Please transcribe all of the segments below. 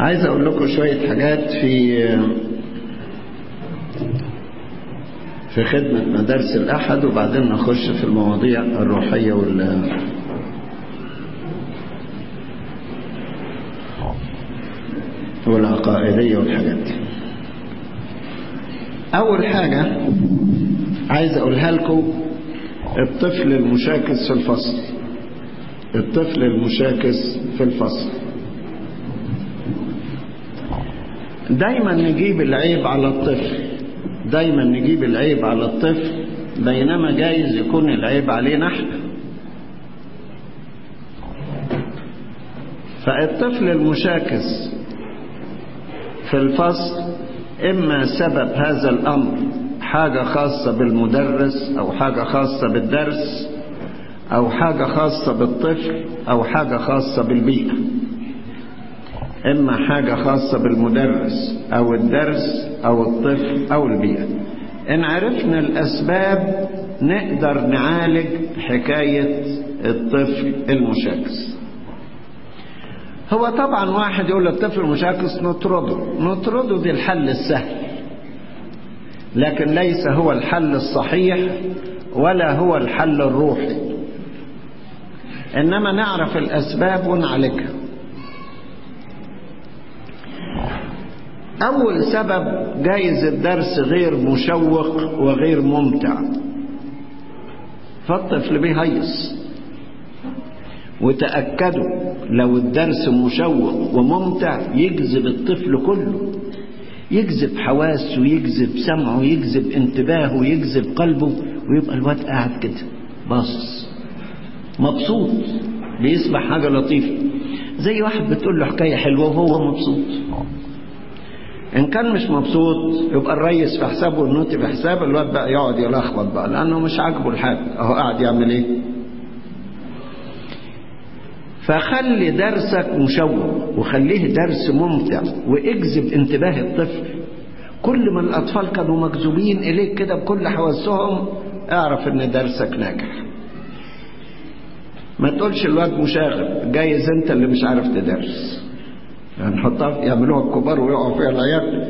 عايز اقول لكم شوية حاجات في في خدمة مدارس الأحد وبعدين نخش في المواضيع الروحية وال والعقائدية والحاجات دي أول حاجة عايز أقولها لكم الطفل المشاكس في الفصل الطفل المشاكس في الفصل دايما نجيب العيب على الطفل دايما نجيب العيب على الطفل بينما جايز يكون العيب علينا احنا فالطفل المشاكس في الفصل اما سبب هذا الامر حاجة خاصة بالمدرس او حاجة خاصة بالدرس او حاجة خاصة بالطفل او حاجة خاصة بالبيئة اما حاجة خاصة بالمدرس او الدرس او الطفل او البيئة ان عرفنا الاسباب نقدر نعالج حكاية الطفل المشاكس هو طبعا واحد يقول الطفل المشاكس نطرده نطرده دي الحل السهل لكن ليس هو الحل الصحيح ولا هو الحل الروحي انما نعرف الاسباب ونعالجها أول سبب جايز الدرس غير مشوق وغير ممتع فالطفل بيهيص وتأكدوا لو الدرس مشوق وممتع يجذب الطفل كله يجذب حواسه يجذب سمعه يجذب انتباهه يجذب قلبه ويبقى الواد قاعد كده باصص مبسوط بيسمع حاجة لطيفة زي واحد بتقول له حكاية حلوة وهو مبسوط ان كان مش مبسوط يبقى الريس في حسابه والنوتي في حساب الواد بقى يقعد يلخبط بقى لانه مش عاجبه الحال اهو قاعد يعمل ايه فخلي درسك مشوق وخليه درس ممتع واجذب انتباه الطفل كل ما الاطفال كانوا مجذوبين اليك كده بكل حواسهم اعرف ان درسك ناجح ما تقولش الواد مشاغب جايز انت اللي مش عارف تدرس هنحطها يعملوها الكبار ويقعوا فيها العيال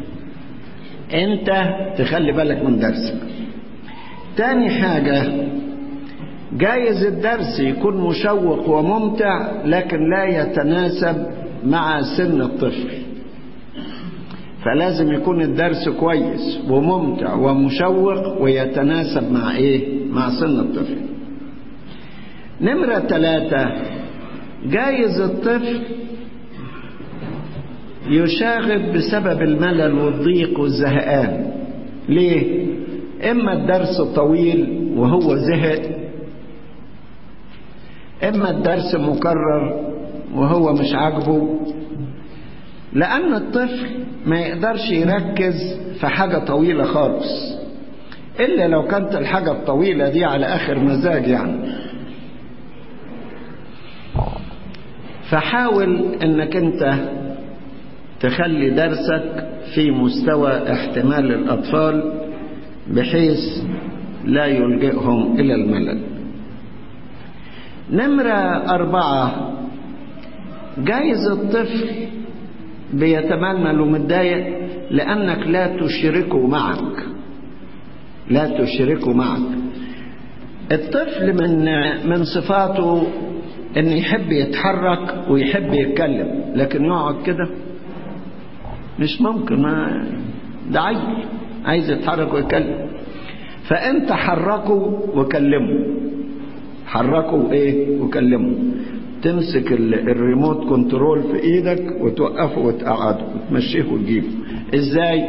انت تخلي بالك من درسك تاني حاجة جايز الدرس يكون مشوق وممتع لكن لا يتناسب مع سن الطفل فلازم يكون الدرس كويس وممتع ومشوق ويتناسب مع ايه مع سن الطفل نمرة ثلاثة جايز الطفل يشاغب بسبب الملل والضيق والزهقان ليه اما الدرس طويل وهو زهق اما الدرس مكرر وهو مش عاجبه لان الطفل ما يقدرش يركز في حاجة طويلة خالص الا لو كانت الحاجة الطويلة دي على اخر مزاج يعني فحاول انك انت تخلي درسك في مستوى احتمال الأطفال بحيث لا يلجئهم إلى الملل نمرة أربعة جايز الطفل بيتململ ومتضايق لأنك لا تشركه معك لا تشركه معك الطفل من من صفاته ان يحب يتحرك ويحب يتكلم لكن يقعد كده مش ممكن ما ده عيل عايز يتحرك ويتكلم فانت حركه وكلمه حركه ايه وكلمه تمسك الريموت كنترول في ايدك وتوقفه وتقعده وتمشيه وتجيبه ازاي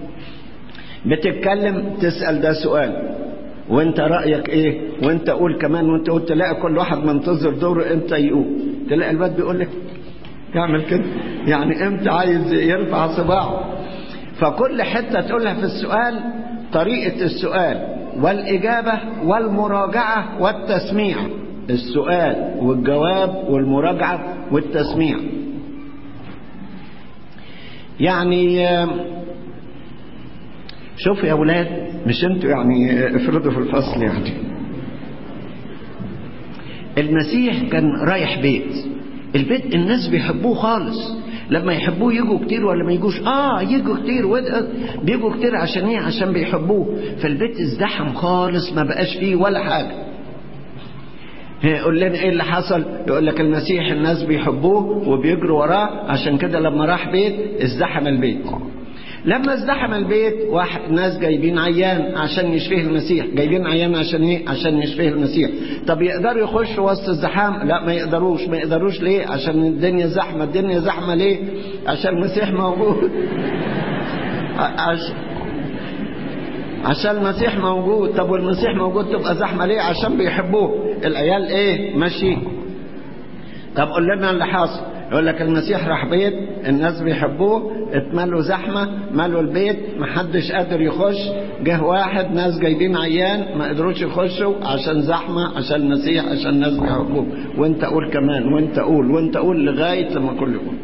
بتتكلم تسأل ده سؤال وانت رأيك ايه وانت قول كمان وانت قلت تلاقي كل واحد منتظر دوره امتى يقول تلاقي الواد بيقول لك يعمل كده يعني امتى عايز يرفع صباعه فكل حتة تقولها في السؤال طريقة السؤال والإجابة والمراجعة والتسميع السؤال والجواب والمراجعة والتسميع يعني شوف يا أولاد مش انتوا يعني افرضوا في الفصل يعني المسيح كان رايح بيت البيت الناس بيحبوه خالص لما يحبوه يجوا كتير ولا ما يجوش اه يجوا كتير ود- بيجوا كتير عشان ايه عشان بيحبوه فالبيت ازدحم خالص ما بقاش فيه ولا حاجه يقول لنا ايه اللي حصل يقول لك المسيح الناس بيحبوه وبيجروا وراه عشان كده لما راح بيت ازدحم البيت لما ازدحم البيت واحد ناس جايبين عيان عشان يشفيه المسيح جايبين عيان عشان ايه عشان يشفيه المسيح طب يقدروا يخشوا وسط الزحام لا ما يقدروش ما يقدروش ليه عشان الدنيا زحمه الدنيا زحمه ليه عشان المسيح موجود ع- عشان عشان المسيح موجود طب والمسيح موجود تبقى زحمه ليه عشان بيحبوه العيال ايه ماشي طب قول لنا اللي حاصل يقول لك المسيح راح بيت الناس بيحبوه اتملوا زحمه ملوا البيت محدش قادر يخش جه واحد ناس جايبين عيان ما قدروش يخشوا عشان زحمه عشان المسيح عشان الناس بيحبوه وانت قول كمان وانت قول وانت قول لغايه لما كل يقول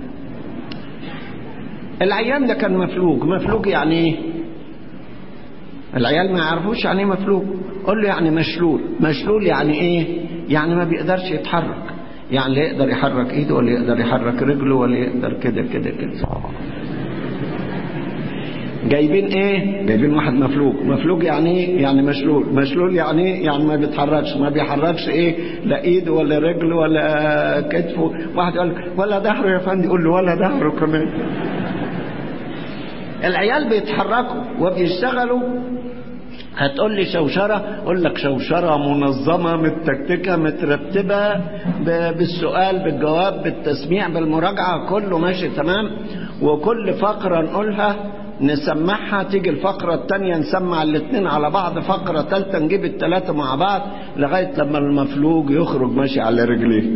العيان ده كان مفلوج مفلوج يعني ايه العيال ما يعرفوش يعني ايه مفلوج قول له يعني مشلول مشلول يعني ايه يعني ما بيقدرش يتحرك يعني لا يقدر يحرك ايده ولا يقدر يحرك رجله ولا يقدر كده كده كده جايبين ايه جايبين واحد مفلوج مفلوج يعني ايه يعني مشلول مشلول يعني ايه يعني ما بيتحركش ما بيحركش ايه لا ايده ولا رجله ولا كتفه واحد يقول لك ولا ظهره يا فندم يقول له ولا ظهره كمان العيال بيتحركوا وبيشتغلوا هتقول لي شوشرة أقول لك شوشرة منظمة متكتكة مترتبة ب- بالسؤال بالجواب بالتسميع بالمراجعة كله ماشي تمام وكل فقرة نقولها نسمعها تيجي الفقرة التانية نسمع الاتنين على بعض فقرة تالتة نجيب التلاتة مع بعض لغاية لما المفلوج يخرج ماشي على رجليه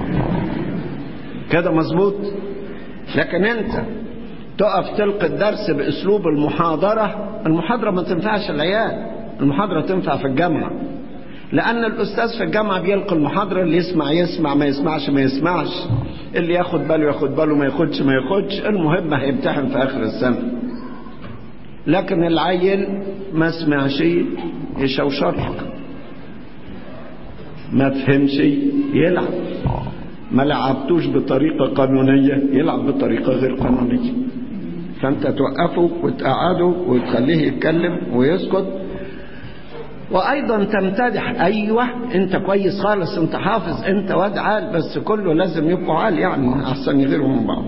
كده مظبوط لكن انت تقف تلقي الدرس باسلوب المحاضره المحاضره ما تنفعش العيال المحاضره تنفع في الجامعه لان الاستاذ في الجامعه بيلقي المحاضره اللي يسمع يسمع ما يسمعش ما يسمعش اللي ياخد باله ياخد باله ما ياخدش ما ياخدش المهم هيمتحن في اخر السنه لكن العيل ما سمعش يشوشر لك ما فهمش يلعب ما لعبتوش بطريقة قانونية يلعب بطريقة غير قانونية فأنت توقفه وتقعده وتخليه يتكلم ويسكت وأيضا تمتدح أيوة أنت كويس خالص أنت حافظ أنت واد عال بس كله لازم يبقوا عال يعني أحسن يغيروا من بعض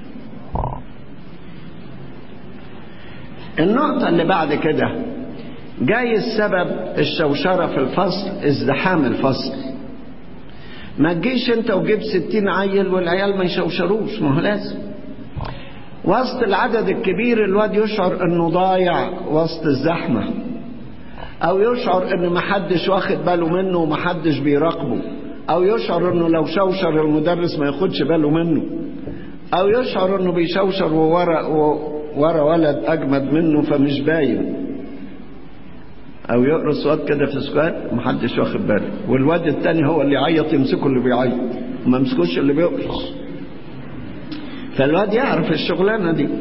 النقطة اللي بعد كده جاي السبب الشوشرة في الفصل ازدحام الفصل ما تجيش انت وجيب ستين عيل والعيال ما يشوشروش ما هو لازم وسط العدد الكبير الواد يشعر انه ضايع وسط الزحمة او يشعر ان محدش واخد باله منه ومحدش بيراقبه او يشعر انه لو شوشر المدرس ما ياخدش باله منه او يشعر انه بيشوشر وورا ورا ولد اجمد منه فمش باين او يقرص واد كده في سكوات محدش واخد باله والواد التاني هو اللي يعيط يمسكه اللي بيعيط وما يمسكوش اللي بيقرص فالواد يعرف الشغلانه دي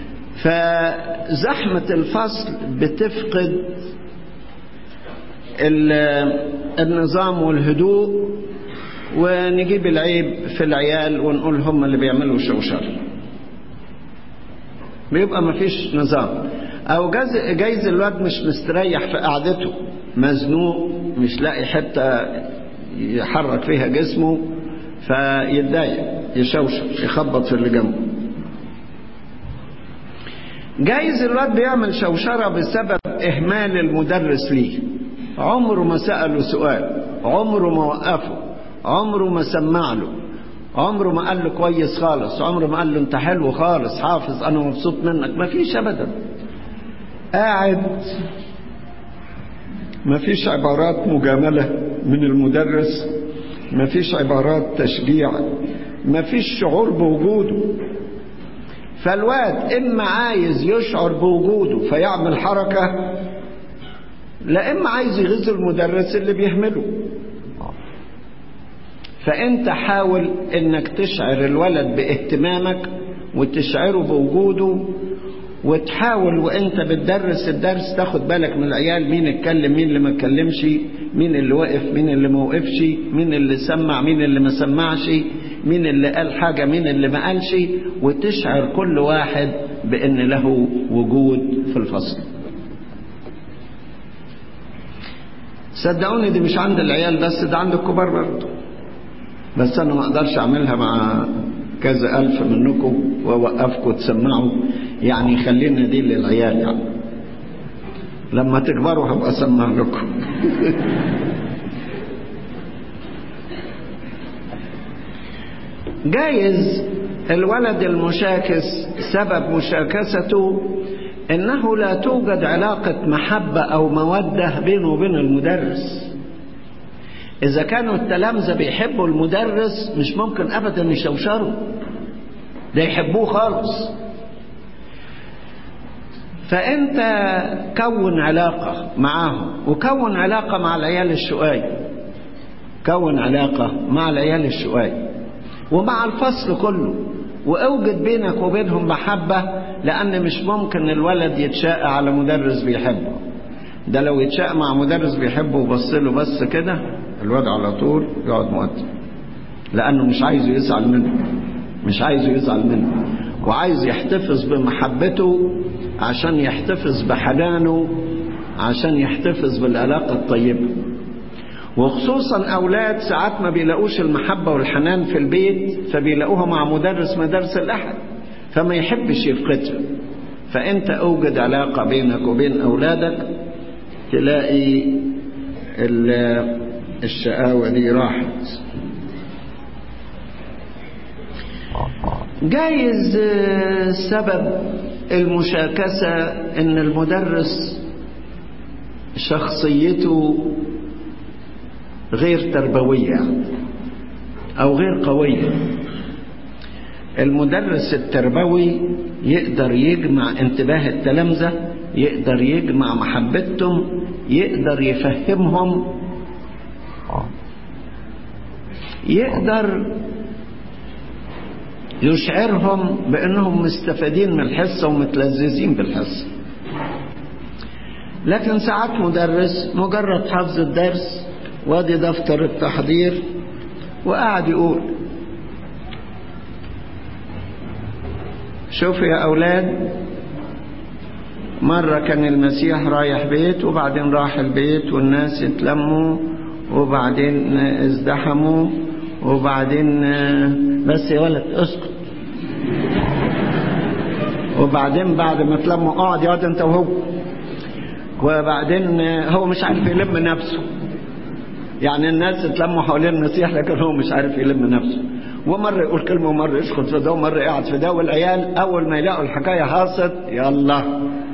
فزحمه الفصل بتفقد النظام والهدوء ونجيب العيب في العيال ونقول هم اللي بيعملوا شوشر بيبقى مفيش نظام او جايز, جايز الواد مش مستريح في قعدته مزنوق مش لاقي حته يحرك فيها جسمه فيتضايق يشوشر يخبط في اللي جنبه جايز الواد بيعمل شوشره بسبب اهمال المدرس ليه عمره ما ساله سؤال عمره ما وقفه عمره ما سمع له عمره ما قال له كويس خالص عمره ما قال له انت حلو خالص حافظ انا مبسوط منك ما فيش ابدا قاعد ما فيش عبارات مجاملة من المدرس ما فيش عبارات تشجيع ما فيش شعور بوجوده فالواد إما عايز يشعر بوجوده فيعمل حركة لا إما عايز يغيظ المدرس اللي بيهمله فأنت حاول إنك تشعر الولد باهتمامك وتشعره بوجوده وتحاول وانت بتدرس الدرس تاخد بالك من العيال مين اتكلم مين اللي ما اتكلمش مين اللي وقف مين اللي ما وقفش مين اللي سمع مين اللي ما سمعش مين اللي قال حاجة مين اللي ما قالش وتشعر كل واحد بأن له وجود في الفصل صدقوني دي مش عند العيال بس ده عند الكبار برضه بس انا ما اقدرش اعملها مع كذا الف منكم واوقفكم تسمعوا يعني خلينا دي للعيال يعني لما تكبروا هبقى اسمع لكم جايز الولد المشاكس سبب مشاكسته انه لا توجد علاقة محبة او مودة بينه وبين المدرس اذا كانوا التلامذة بيحبوا المدرس مش ممكن ابدا يشوشروا ده يحبوه خالص فانت كون علاقة معاهم وكون علاقة مع العيال الشقاي كون علاقة مع العيال الشقاي ومع الفصل كله واوجد بينك وبينهم محبة لان مش ممكن الولد يتشاء على مدرس بيحبه ده لو يتشاء مع مدرس بيحبه وبص له بس كده الواد على طول يقعد مؤدب لانه مش عايزه يزعل منه مش عايزه يزعل منه وعايز يحتفظ بمحبته عشان يحتفظ بحنانه عشان يحتفظ بالعلاقة الطيبة وخصوصا أولاد ساعات ما بيلاقوش المحبة والحنان في البيت فبيلاقوها مع مدرس مدارس الأحد فما يحبش يفقدها فأنت أوجد علاقة بينك وبين أولادك تلاقي الشقاوة دي راحت جايز سبب المشاكسة ان المدرس شخصيته غير تربوية او غير قوية المدرس التربوي يقدر يجمع انتباه التلامذة يقدر يجمع محبتهم يقدر يفهمهم يقدر يشعرهم بأنهم مستفادين من الحصة ومتلذذين بالحصة لكن ساعات مدرس مجرد حفظ الدرس وادي دفتر التحضير وقاعد يقول شوفوا يا أولاد مرة كان المسيح رايح بيت وبعدين راح البيت والناس اتلموا وبعدين ازدحموا وبعدين بس يا ولد اسكت وبعدين بعد ما اتلموا اقعد يقعد انت وهو وبعدين هو مش عارف يلم نفسه يعني الناس اتلموا حوالين المسيح لكن هو مش عارف يلم نفسه ومرة يقول كلمة ومرة يسكت في ده ومرة يقعد في ده والعيال أول ما يلاقوا الحكاية حاصت يلا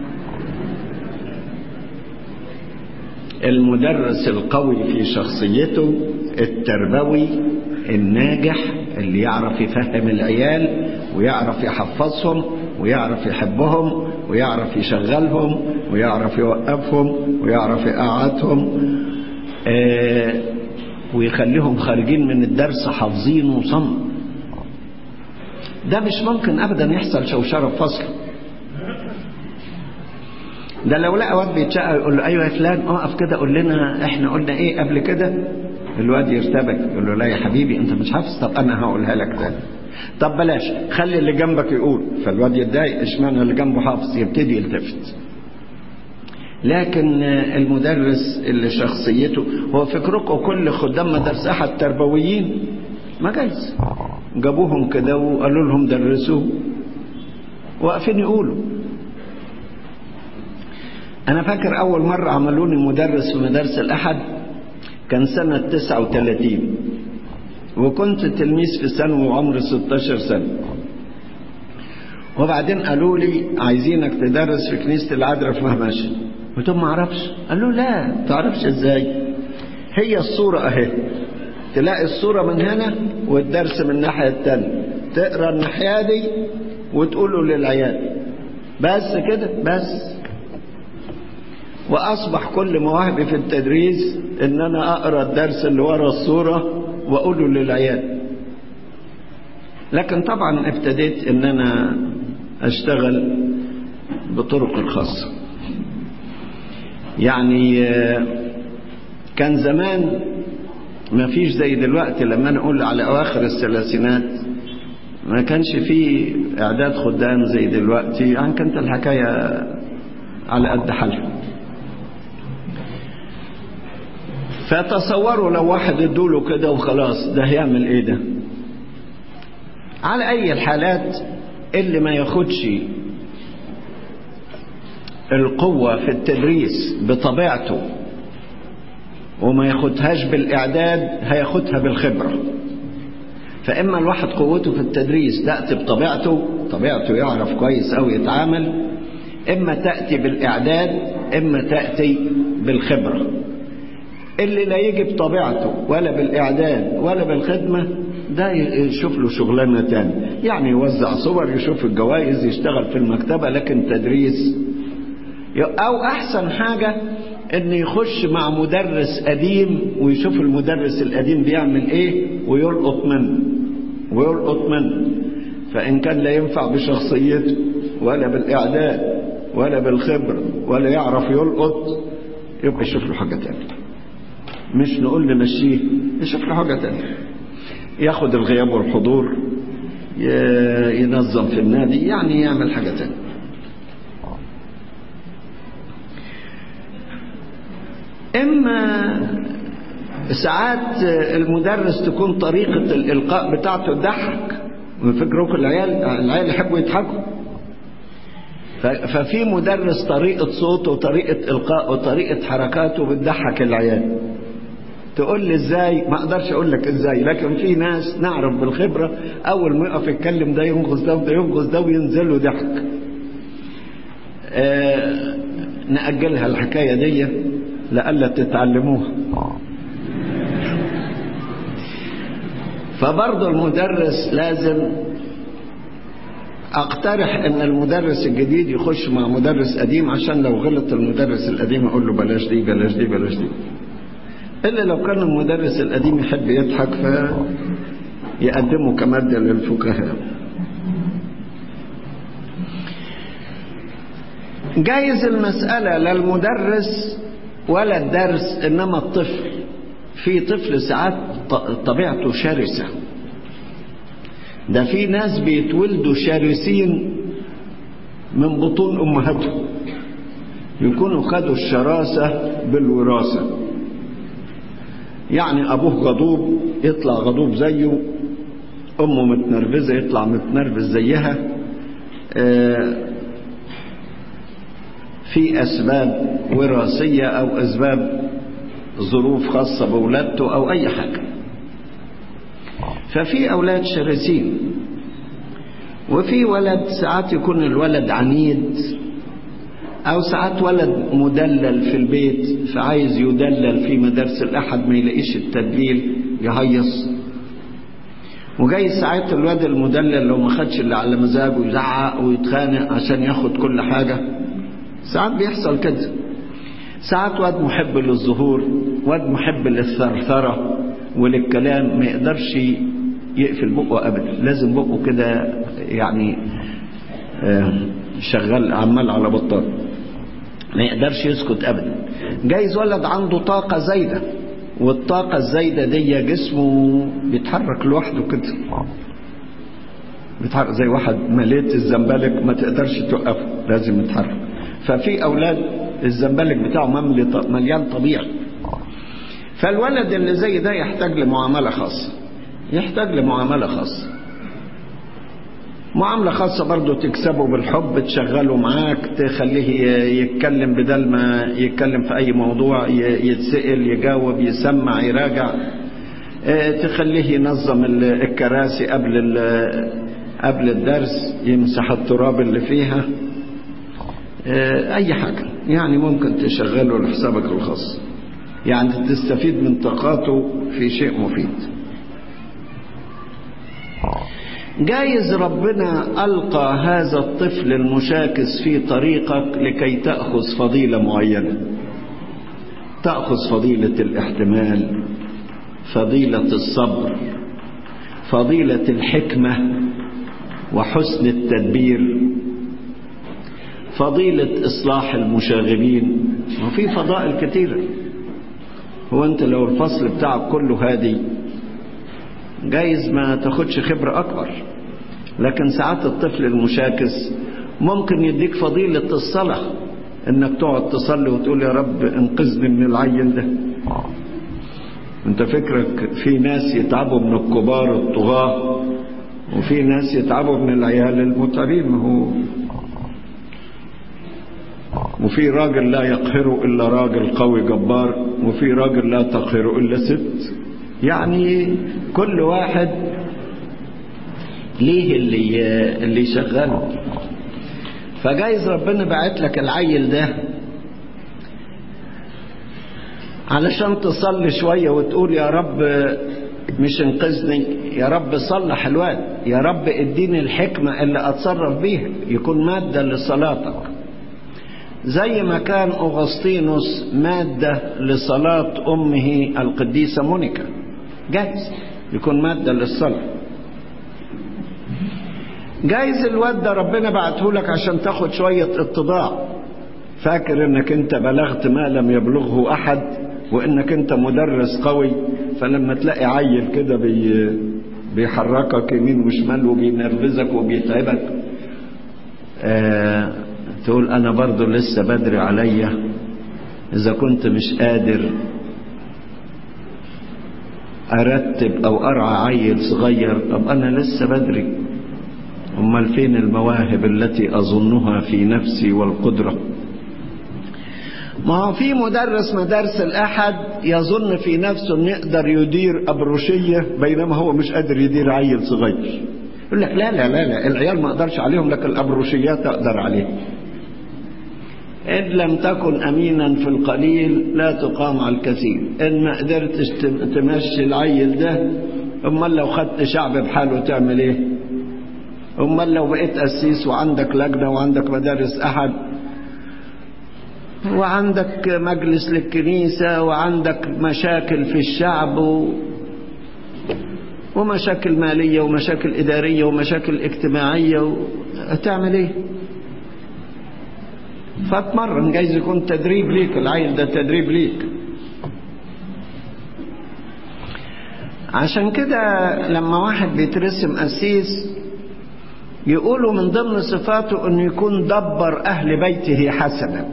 المدرس القوي في شخصيته التربوي الناجح اللي يعرف يفهم العيال ويعرف يحفظهم ويعرف يحبهم ويعرف يشغلهم ويعرف يوقفهم ويعرف يقعدهم آه ويخليهم خارجين من الدرس حافظين وصم ده مش ممكن ابدا يحصل شوشره في فصله ده لو لقى واد بيتشقى يقول له ايوه يا فلان اقف كده قول لنا احنا قلنا ايه قبل كده الواد يرتبك يقول له لا يا حبيبي انت مش حافظ طب انا هقولها لك تاني طب بلاش خلي اللي جنبك يقول فالواد يتضايق اشمعنى اللي جنبه حافظ يبتدي يلتفت لكن المدرس اللي شخصيته هو فكركم كل خدام مدرسة أحد تربويين ما جايز جابوهم كده وقالوا لهم درسوه واقفين يقولوا أنا فاكر أول مرة عملوني مدرس في مدارس الأحد كان سنة 39 وكنت تلميذ في ثانوي وعمري 16 سنة وبعدين قالوا لي عايزينك تدرس في كنيسة العذراء في مهمشي قلت لهم ما اعرفش قالوا لا تعرفش ازاي هي الصورة اهي تلاقي الصورة من هنا والدرس من الناحية التانية تقرا الناحية دي وتقوله للعيال بس كده بس واصبح كل مواهبي في التدريس ان انا اقرا الدرس اللي ورا الصورة واقوله للعيال لكن طبعا ابتديت ان انا اشتغل بطرق الخاصه يعني كان زمان ما فيش زي دلوقتي لما نقول على أواخر الثلاثينات ما كانش فيه إعداد خدام زي دلوقتي يعني كانت الحكاية على قد حالها فتصوروا لو واحد ادوله كده وخلاص ده هيعمل ايه ده على اي الحالات اللي ما ياخدش القوة في التدريس بطبيعته وما ياخدهاش بالإعداد هياخدها بالخبرة فإما الواحد قوته في التدريس تأتي بطبيعته طبيعته يعرف كويس أو يتعامل إما تأتي بالإعداد إما تأتي بالخبرة اللي لا يجي بطبيعته ولا بالإعداد ولا بالخدمة ده يشوف له شغلانة تاني يعني يوزع صور يشوف الجوائز يشتغل في المكتبة لكن تدريس أو أحسن حاجة إن يخش مع مدرس قديم ويشوف المدرس القديم بيعمل إيه ويلقط منه ويلقط منه فإن كان لا ينفع بشخصيته ولا بالإعداد ولا بالخبرة ولا يعرف يلقط يبقى يشوف له حاجة تانية مش نقول نمشيه يشوف له حاجة تانية ياخد الغياب والحضور ينظم في النادي يعني يعمل حاجة تانية إما ساعات المدرس تكون طريقة الإلقاء بتاعته تضحك وفكركم العيال العيال يحبوا يضحكوا ففي مدرس طريقة صوته وطريقة إلقاء وطريقة حركاته بتضحك العيال تقول لي ازاي ما اقدرش اقول لك ازاي لكن في ناس نعرف بالخبرة اول ما يقف يتكلم ده ينغص ده وده ينغص ده وينزل له ضحك آه نأجلها الحكاية دي لألا تتعلموها فبرضه المدرس لازم اقترح ان المدرس الجديد يخش مع مدرس قديم عشان لو غلط المدرس القديم اقول له بلاش دي بلاش دي بلاش دي الا لو كان المدرس القديم يحب يضحك فيقدمه كمادة للفكهاء جايز المسألة لا المدرس ولا الدرس انما الطفل في طفل ساعات طبيعته شرسة ده في ناس بيتولدوا شرسين من بطون امهاتهم يكونوا خدوا الشراسة بالوراثة يعني ابوه غضوب يطلع غضوب زيه امه متنرفزة يطلع متنرفز زيها في اسباب وراثية او اسباب ظروف خاصة بولادته او اي حاجة ففي اولاد شرسين وفي ولد ساعات يكون الولد عنيد او ساعات ولد مدلل في البيت فعايز يدلل في مدارس الاحد ما يلاقيش التدليل يهيص وجاي ساعات الواد المدلل لو ما خدش اللي على مزاجه يزعق ويتخانق عشان ياخد كل حاجة ساعات بيحصل كده ساعات واد محب للظهور واد محب للثرثرة وللكلام ما يقدرش يقفل بقه ابدا لازم بقه كده يعني شغال عمال على بطال ما يقدرش يسكت ابدا جايز ولد عنده طاقة زايدة والطاقة الزايدة دي جسمه بيتحرك لوحده كده بيتحرك زي واحد مليت الزنبلك ما تقدرش توقفه لازم يتحرك ففي اولاد الزنبلك بتاعه مملي مليان طبيعي فالولد اللي زي ده يحتاج لمعاملة خاصة يحتاج لمعاملة خاصة معاملة خاصة برضو تكسبه بالحب تشغله معاك تخليه يتكلم بدل ما يتكلم في أي موضوع يتسأل يجاوب يسمع يراجع تخليه ينظم الكراسي قبل قبل الدرس يمسح التراب اللي فيها أي حاجة يعني ممكن تشغله لحسابك الخاص يعني تستفيد من طاقاته في شيء مفيد جايز ربنا ألقى هذا الطفل المشاكس في طريقك لكي تأخذ فضيلة معينة تأخذ فضيلة الاحتمال فضيلة الصبر فضيلة الحكمة وحسن التدبير فضيلة إصلاح المشاغبين وفي فضائل كثيرة هو انت لو الفصل بتاعك كله هادي جايز ما تاخدش خبرة اكبر لكن ساعات الطفل المشاكس ممكن يديك فضيلة الصلاة انك تقعد تصلي وتقول يا رب انقذني من العيل ده انت فكرك في ناس يتعبوا من الكبار الطغاة وفي ناس يتعبوا من العيال المتعبين ما هو وفي راجل لا يقهره الا راجل قوي جبار وفي راجل لا تقهره الا ست يعني كل واحد ليه اللي اللي شغله فجايز ربنا بعت لك العيل ده علشان تصلي شوية وتقول يا رب مش انقذني يا رب صلح الواد يا رب اديني الحكمة اللي اتصرف بيها يكون مادة لصلاتك زي ما كان أغسطينوس مادة لصلاة أمه القديسة مونيكا جايز يكون مادة للصلاة جايز الواد ده ربنا بعته لك عشان تاخد شوية اتضاع فاكر انك انت بلغت ما لم يبلغه احد وانك انت مدرس قوي فلما تلاقي عيل كده بي بيحركك يمين وشمال وبينرفزك وبيتعبك آه تقول انا برضو لسه بدري عليا اذا كنت مش قادر ارتب او ارعى عيل صغير طب انا لسه بدري امال فين المواهب التي اظنها في نفسي والقدره ما هو في مدرس مدارس الاحد يظن في نفسه انه يقدر يدير ابروشيه بينما هو مش قادر يدير عيل صغير يقول لك لا لا لا لا العيال ما اقدرش عليهم لكن الابروشيات اقدر عليهم إن لم تكن أمينا في القليل لا تقام على الكثير إن ما قدرتش تمشي العيل ده أمال لو خدت شعب بحاله تعمل إيه أمال لو بقيت أسيس وعندك لجنة وعندك مدارس أحد وعندك مجلس للكنيسة وعندك مشاكل في الشعب و... ومشاكل مالية ومشاكل إدارية ومشاكل اجتماعية و... هتعمل إيه فاتمرن جايز يكون تدريب ليك العيل ده تدريب ليك عشان كده لما واحد بيترسم أسيس يقولوا من ضمن صفاته انه يكون دبر اهل بيته حسنا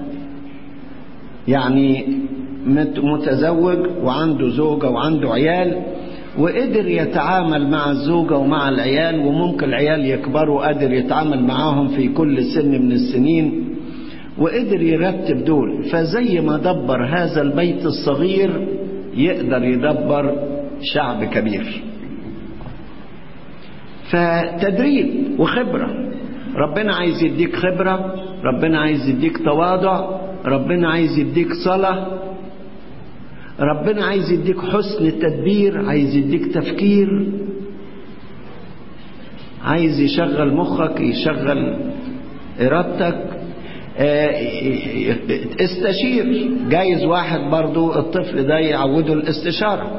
يعني متزوج وعنده زوجة وعنده عيال وقدر يتعامل مع الزوجة ومع العيال وممكن العيال يكبروا قادر يتعامل معاهم في كل سن من السنين وقدر يرتب دول فزي ما دبر هذا البيت الصغير يقدر يدبر شعب كبير فتدريب وخبرة ربنا عايز يديك خبرة ربنا عايز يديك تواضع ربنا عايز يديك صلاة ربنا عايز يديك حسن تدبير عايز يديك تفكير عايز يشغل مخك يشغل إرادتك استشير جايز واحد برضو الطفل ده يعوده الاستشارة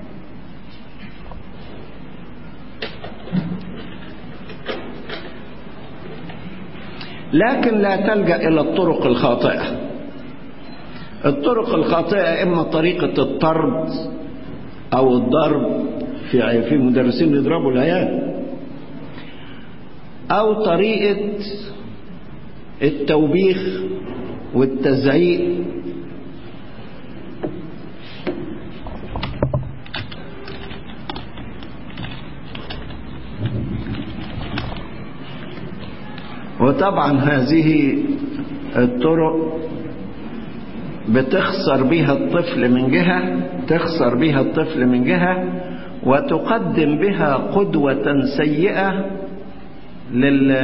لكن لا تلجأ إلى الطرق الخاطئة الطرق الخاطئة إما طريقة الطرد أو الضرب في في مدرسين يضربوا العيال أو طريقة التوبيخ والتزعيق وطبعا هذه الطرق بتخسر بها الطفل من جهة تخسر بها الطفل من جهة وتقدم بها قدوة سيئة لل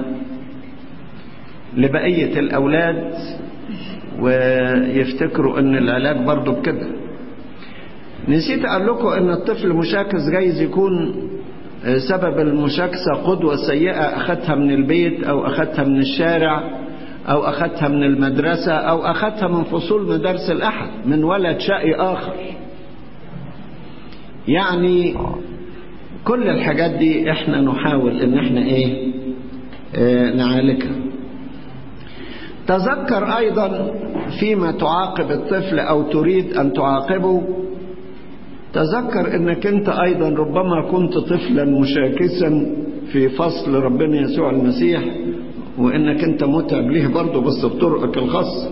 لبقية الأولاد ويفتكروا أن العلاج برضو بكده نسيت أقول لكم أن الطفل مشاكس جايز يكون سبب المشاكسة قدوة سيئة أخذتها من البيت أو أخذتها من الشارع أو أخذتها من المدرسة أو أخذتها من فصول مدارس الأحد من ولد شقي آخر يعني كل الحاجات دي احنا نحاول ان احنا ايه اه نعالجها تذكر ايضا فيما تعاقب الطفل أو تريد أن تعاقبه تذكر أنك أنت أيضا ربما كنت طفلا مشاكسا في فصل ربنا يسوع المسيح وأنك أنت متعب ليه برضه بس بطرقك الخاصة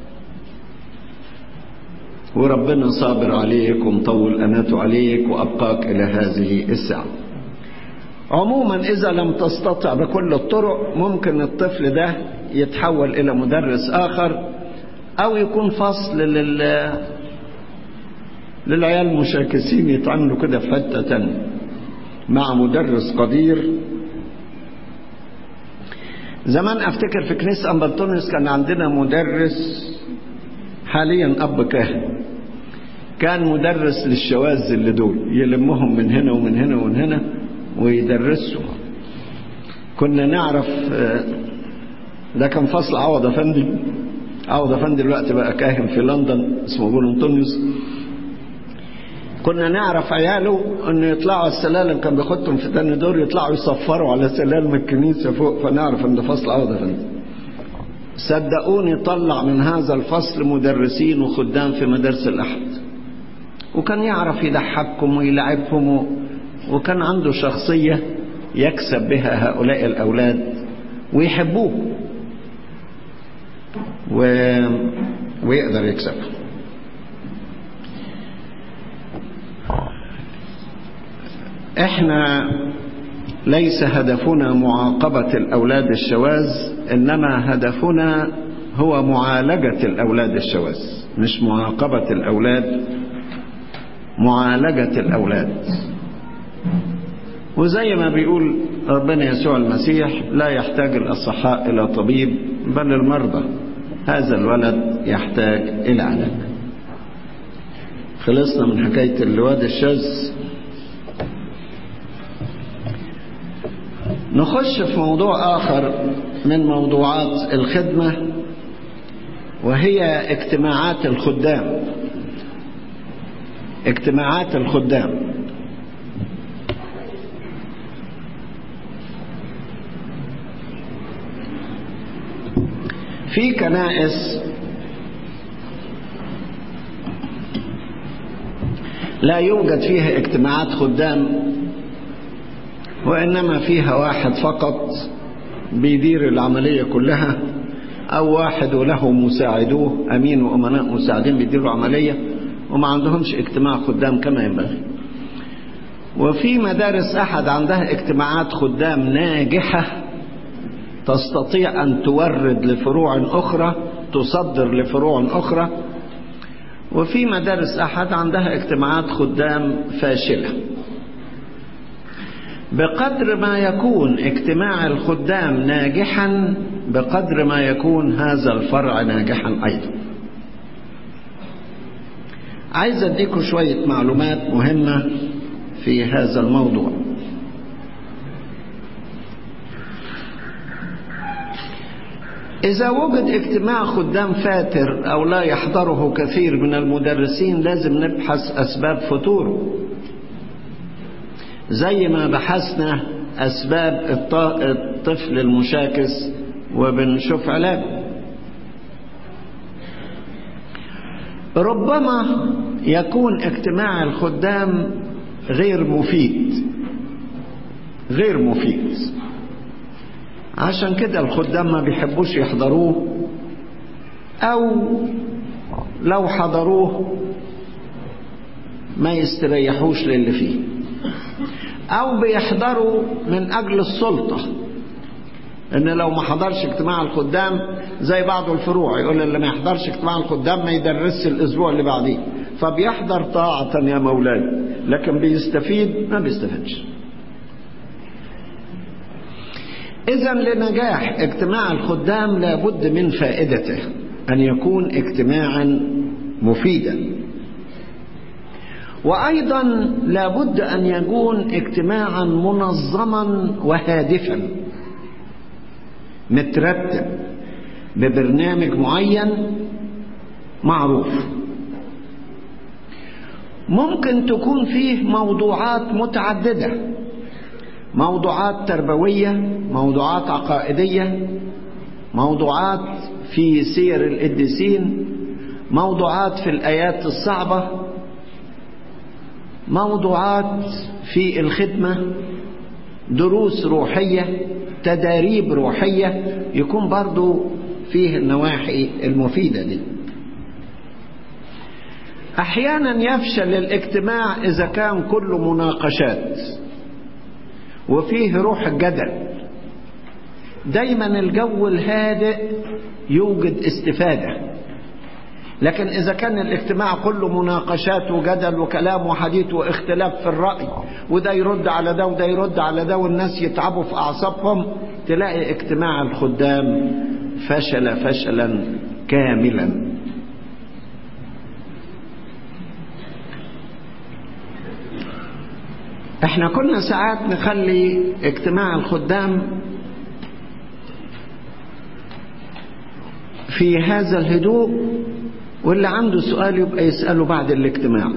وربنا صابر عليك ومطول أناته عليك وأبقاك إلى هذه الساعة عموما إذا لم تستطع بكل الطرق ممكن الطفل ده يتحول إلى مدرس آخر أو يكون فصل لل للعيال المشاكسين يتعاملوا كده في حتة تانية مع مدرس قدير زمان أفتكر في كنيسة أمبلتونس كان عندنا مدرس حاليا أب كاهن كان مدرس للشواذ اللي دول يلمهم من هنا ومن هنا ومن هنا ويدرسهم كنا نعرف ده كان فصل عوض افندي عوض افندي دلوقتي بقى كاهن في لندن اسمه بول انطونيوس كنا نعرف عياله انه يطلعوا السلالم كان بياخدهم في تاني دور يطلعوا يصفروا على سلالم الكنيسه فوق فنعرف ان ده فصل عوض افندي صدقوني طلع من هذا الفصل مدرسين وخدام في مدارس الاحد وكان يعرف يضحكهم ويلعبهم وكان عنده شخصية يكسب بها هؤلاء الأولاد ويحبوه و... ويقدر يكسبهم احنا ليس هدفنا معاقبة الأولاد الشواذ إنما هدفنا هو معالجة الأولاد الشواذ مش معاقبة الأولاد معالجة الأولاد وزي ما بيقول ربنا يسوع المسيح لا يحتاج الأصحاء إلى طبيب بل المرضى هذا الولد يحتاج إلى علاج خلصنا من حكاية الواد الشاذ نخش في موضوع آخر من موضوعات الخدمة وهي اجتماعات الخدام اجتماعات الخدام في كنائس لا يوجد فيها اجتماعات خدام وإنما فيها واحد فقط بيدير العملية كلها أو واحد وله مساعدوه أمين وأمناء مساعدين بيديروا عملية وما عندهمش اجتماع خدام كما ينبغي وفي مدارس أحد عندها اجتماعات خدام ناجحة تستطيع أن تورد لفروع أخرى تصدر لفروع أخرى وفي مدارس أحد عندها اجتماعات خدام فاشلة بقدر ما يكون اجتماع الخدام ناجحا بقدر ما يكون هذا الفرع ناجحا أيضا عايز أديكم شوية معلومات مهمة في هذا الموضوع إذا وجد اجتماع خدام فاتر أو لا يحضره كثير من المدرسين لازم نبحث أسباب فتوره زي ما بحثنا أسباب الطفل المشاكس وبنشوف علاجه ربما يكون اجتماع الخدام غير مفيد غير مفيد عشان كده الخدام ما بيحبوش يحضروه او لو حضروه ما يستريحوش للي فيه او بيحضروا من اجل السلطة ان لو ما حضرش اجتماع الخدام زي بعض الفروع يقول اللي ما يحضرش اجتماع الخدام ما يدرسش الاسبوع اللي بعديه فبيحضر طاعة يا مولاي لكن بيستفيد ما بيستفادش إذا لنجاح اجتماع الخدام لابد من فائدته أن يكون اجتماعا مفيدا وأيضا لابد أن يكون اجتماعا منظما وهادفا مترتب ببرنامج معين معروف ممكن تكون فيه موضوعات متعدده موضوعات تربوية موضوعات عقائدية موضوعات في سير القديسين موضوعات في الآيات الصعبة موضوعات في الخدمة دروس روحية تداريب روحية يكون برضو فيه النواحي المفيدة دي أحيانا يفشل الاجتماع إذا كان كله مناقشات وفيه روح الجدل دايما الجو الهادئ يوجد استفادة لكن إذا كان الاجتماع كله مناقشات وجدل وكلام وحديث واختلاف في الرأي وده يرد على ده وده يرد على ده والناس يتعبوا في أعصابهم تلاقي اجتماع الخدام فشل فشلا كاملا احنا كنا ساعات نخلي اجتماع الخدام في هذا الهدوء واللي عنده سؤال يبقى يسأله بعد الاجتماع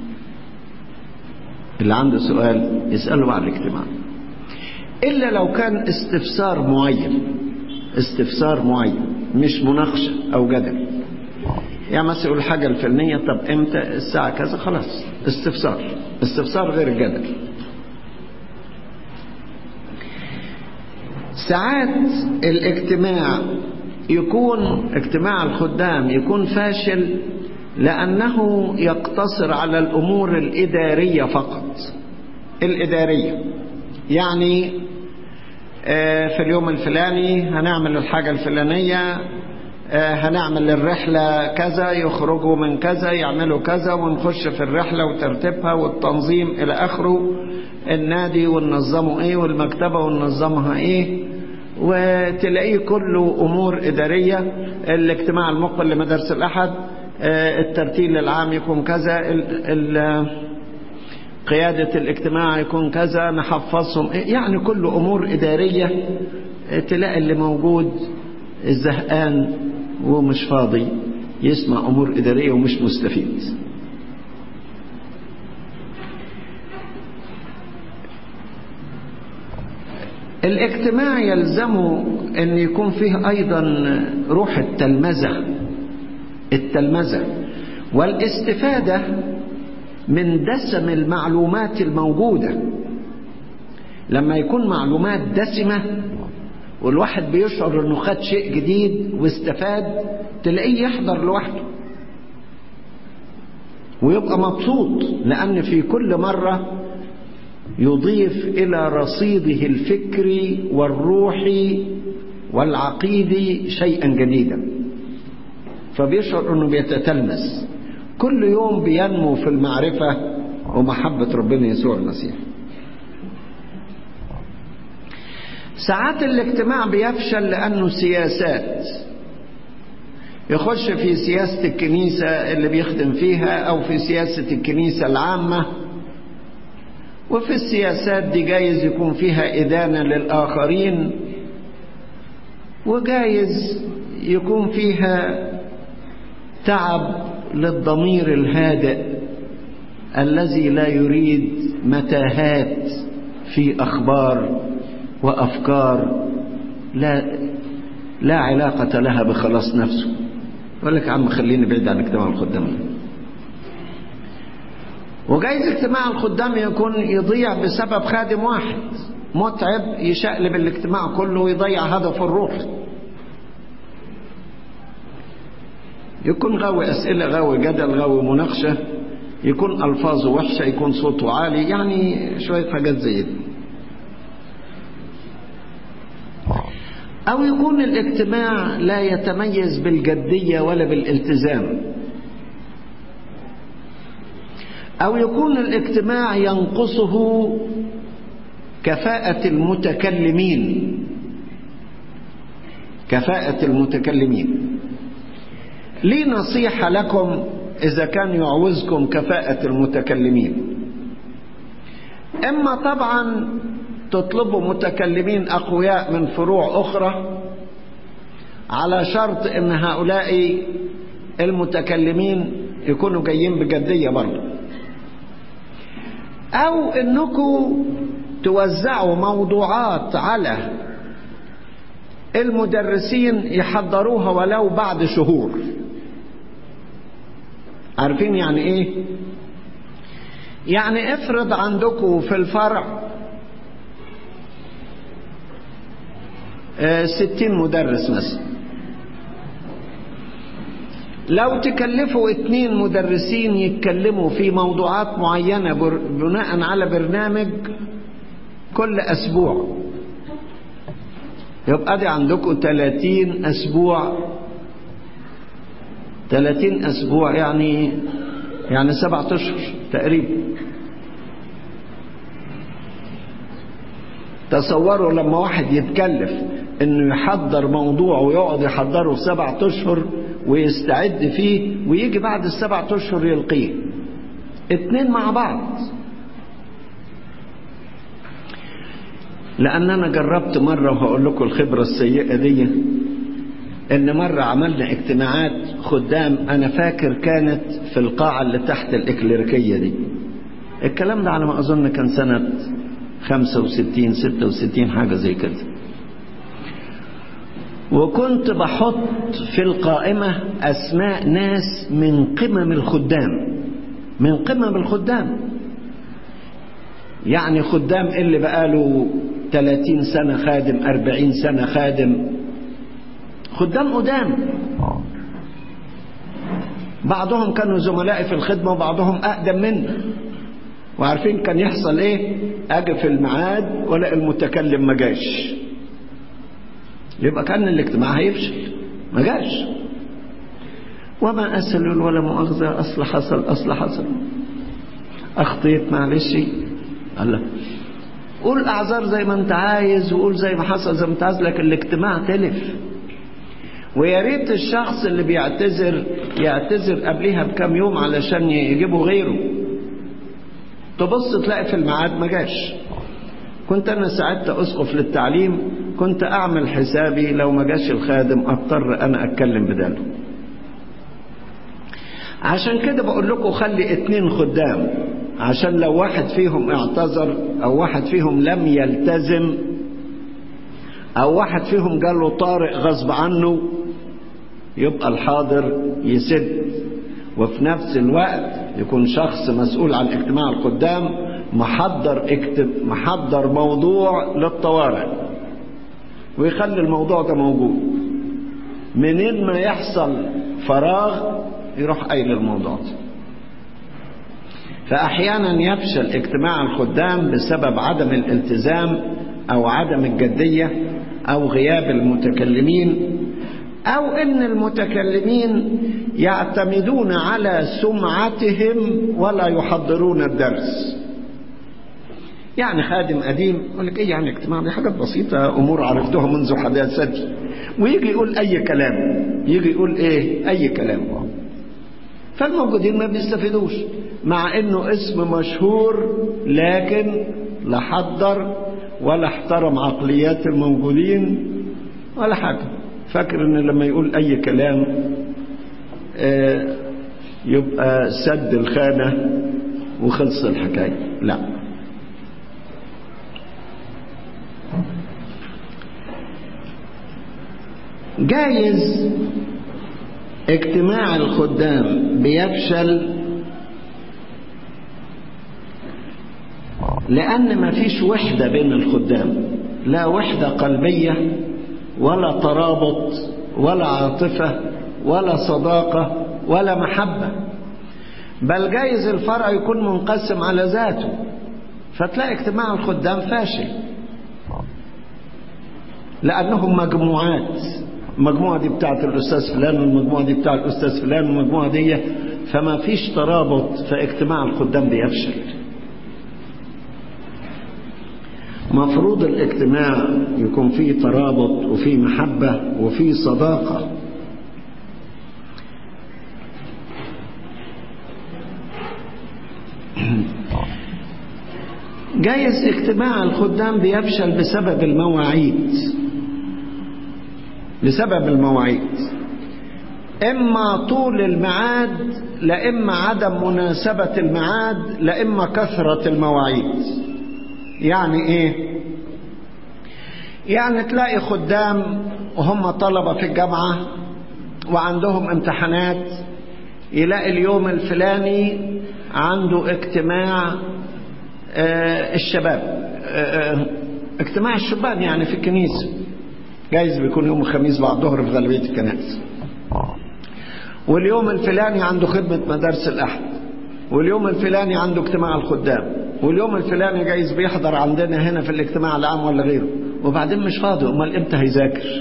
اللي عنده سؤال يسأله بعد الاجتماع إلا لو كان استفسار معين استفسار معين مش مناقشة أو جدل يعني مثلا يقول الحاجة الفلانية طب امتى الساعة كذا خلاص استفسار استفسار غير الجدل ساعات الاجتماع يكون اجتماع الخدام يكون فاشل لأنه يقتصر على الأمور الإدارية فقط الإدارية يعني في اليوم الفلاني هنعمل الحاجة الفلانية هنعمل الرحلة كذا يخرجوا من كذا يعملوا كذا ونخش في الرحلة وترتيبها والتنظيم إلى آخره النادي وننظمه إيه والمكتبة وننظمها إيه وتلاقيه كله أمور إدارية الاجتماع المقبل لمدارس الأحد الترتيل العام يكون كذا قيادة الاجتماع يكون كذا نحفظهم يعني كل أمور إدارية تلاقي اللي موجود زهقان ومش فاضي يسمع أمور إدارية ومش مستفيد الاجتماع يلزمه أن يكون فيه أيضا روح التلمذة التلمذة والاستفادة من دسم المعلومات الموجودة لما يكون معلومات دسمة والواحد بيشعر انه خد شيء جديد واستفاد تلاقيه يحضر لوحده ويبقى مبسوط لان في كل مرة يضيف الى رصيده الفكري والروحي والعقيدي شيئا جديدا فبيشعر انه بيتتلمس كل يوم بينمو في المعرفة ومحبة ربنا يسوع المسيح ساعات الاجتماع بيفشل لأنه سياسات يخش في سياسة الكنيسة اللي بيخدم فيها أو في سياسة الكنيسة العامة وفي السياسات دي جايز يكون فيها إدانة للآخرين وجايز يكون فيها تعب للضمير الهادئ الذي لا يريد متاهات في أخبار وأفكار لا لا علاقة لها بخلاص نفسه يقول لك يا عم خليني بعيد عن اجتماع الخدام وجايز اجتماع الخدام يكون يضيع بسبب خادم واحد متعب يشقلب الاجتماع كله ويضيع هدفه الروحي يكون غاوي أسئلة غاوي جدل غاوي مناقشة يكون ألفاظه وحشة يكون صوته عالي يعني شوية حاجات زي دي أو يكون الاجتماع لا يتميز بالجدية ولا بالالتزام أو يكون الاجتماع ينقصه كفاءة المتكلمين كفاءة المتكلمين لي نصيحة لكم إذا كان يعوزكم كفاءة المتكلمين إما طبعا تطلبوا متكلمين أقوياء من فروع أخرى على شرط أن هؤلاء المتكلمين يكونوا جايين بجدية برضه أو أنكم توزعوا موضوعات على المدرسين يحضروها ولو بعد شهور عارفين يعني ايه يعني افرض عندكم في الفرع ستين مدرس مثلا لو تكلفوا اتنين مدرسين يتكلموا في موضوعات معينة بناء على برنامج كل اسبوع يبقى دي عندكم 30 اسبوع 30 اسبوع يعني يعني سبعة اشهر تقريبا تصوروا لما واحد يتكلف انه يحضر موضوع ويقعد يحضره في سبعة اشهر ويستعد فيه ويجي بعد السبعة اشهر يلقيه اتنين مع بعض لان انا جربت مرة وهقول لكم الخبرة السيئة دي ان مرة عملنا اجتماعات خدام انا فاكر كانت في القاعة اللي تحت الاكليريكية دي الكلام ده على ما اظن كان سنة 65 66 حاجة زي كده وكنت بحط في القائمة أسماء ناس من قمم الخدام من قمم الخدام يعني خدام اللي بقاله 30 سنة خادم 40 سنة خادم خدام قدام بعضهم كانوا زملائي في الخدمة وبعضهم أقدم مني وعارفين كان يحصل ايه اجي في الميعاد ولا المتكلم ما جاش يبقى كان الاجتماع هيفشل ما جاش وما اسل ولا مؤاخذة اصل حصل اصل حصل اخطيت معلش الله قول اعذار زي ما انت عايز وقول زي ما حصل زي ما انت عايز لكن الاجتماع تلف ويا ريت الشخص اللي بيعتذر يعتذر قبلها بكام يوم علشان يجيبوا غيره تبص تلاقي في الميعاد ما جاش كنت انا ساعدت اسقف للتعليم كنت اعمل حسابي لو ما جاش الخادم اضطر انا اتكلم بداله عشان كده بقول لكم خلي اتنين خدام عشان لو واحد فيهم اعتذر او واحد فيهم لم يلتزم او واحد فيهم جاله طارئ غصب عنه يبقى الحاضر يسد وفي نفس الوقت يكون شخص مسؤول عن اجتماع القدام محضر اكتب محضر موضوع للطوارئ ويخلي الموضوع ده موجود منين ما يحصل فراغ يروح قايل الموضوع ده فاحيانا يفشل اجتماع الخدام بسبب عدم الالتزام او عدم الجديه او غياب المتكلمين او ان المتكلمين يعتمدون على سمعتهم ولا يحضرون الدرس يعني خادم قديم يقول لك ايه يعني اجتماع دي حاجات بسيطه امور عرفتها منذ حداثتي ويجي يقول اي كلام يجي يقول ايه اي كلام فالموجودين ما بيستفيدوش مع انه اسم مشهور لكن لا حضر ولا احترم عقليات الموجودين ولا حاجه فاكر ان لما يقول اي كلام آه يبقى سد الخانة وخلص الحكاية لا جايز اجتماع الخدام بيفشل لأن مفيش وحدة بين الخدام لا وحدة قلبية ولا ترابط ولا عاطفة ولا صداقة ولا محبة بل جايز الفرع يكون منقسم على ذاته فتلاقي اجتماع الخدام فاشل لأنهم مجموعات المجموعة دي بتاعت الأستاذ فلان والمجموعة دي بتاعت الأستاذ فلان والمجموعة دي فما فيش ترابط فاجتماع الخدام بيفشل مفروض الاجتماع يكون فيه ترابط وفيه محبة وفيه صداقة جايز اجتماع الخدام بيفشل بسبب المواعيد بسبب المواعيد اما طول الميعاد لا اما عدم مناسبة الميعاد لا اما كثرة المواعيد يعني ايه يعني تلاقي خدام وهم طلبة في الجامعة وعندهم امتحانات يلاقي اليوم الفلاني عنده اجتماع اه الشباب اه اجتماع الشبان يعني في الكنيسة جايز بيكون يوم الخميس بعد الظهر في غالبية الكنائس واليوم الفلاني عنده خدمة مدارس الأحد واليوم الفلاني عنده اجتماع الخدام واليوم الفلاني جايز بيحضر عندنا هنا في الاجتماع العام ولا غيره وبعدين مش فاضي امال امتى هيذاكر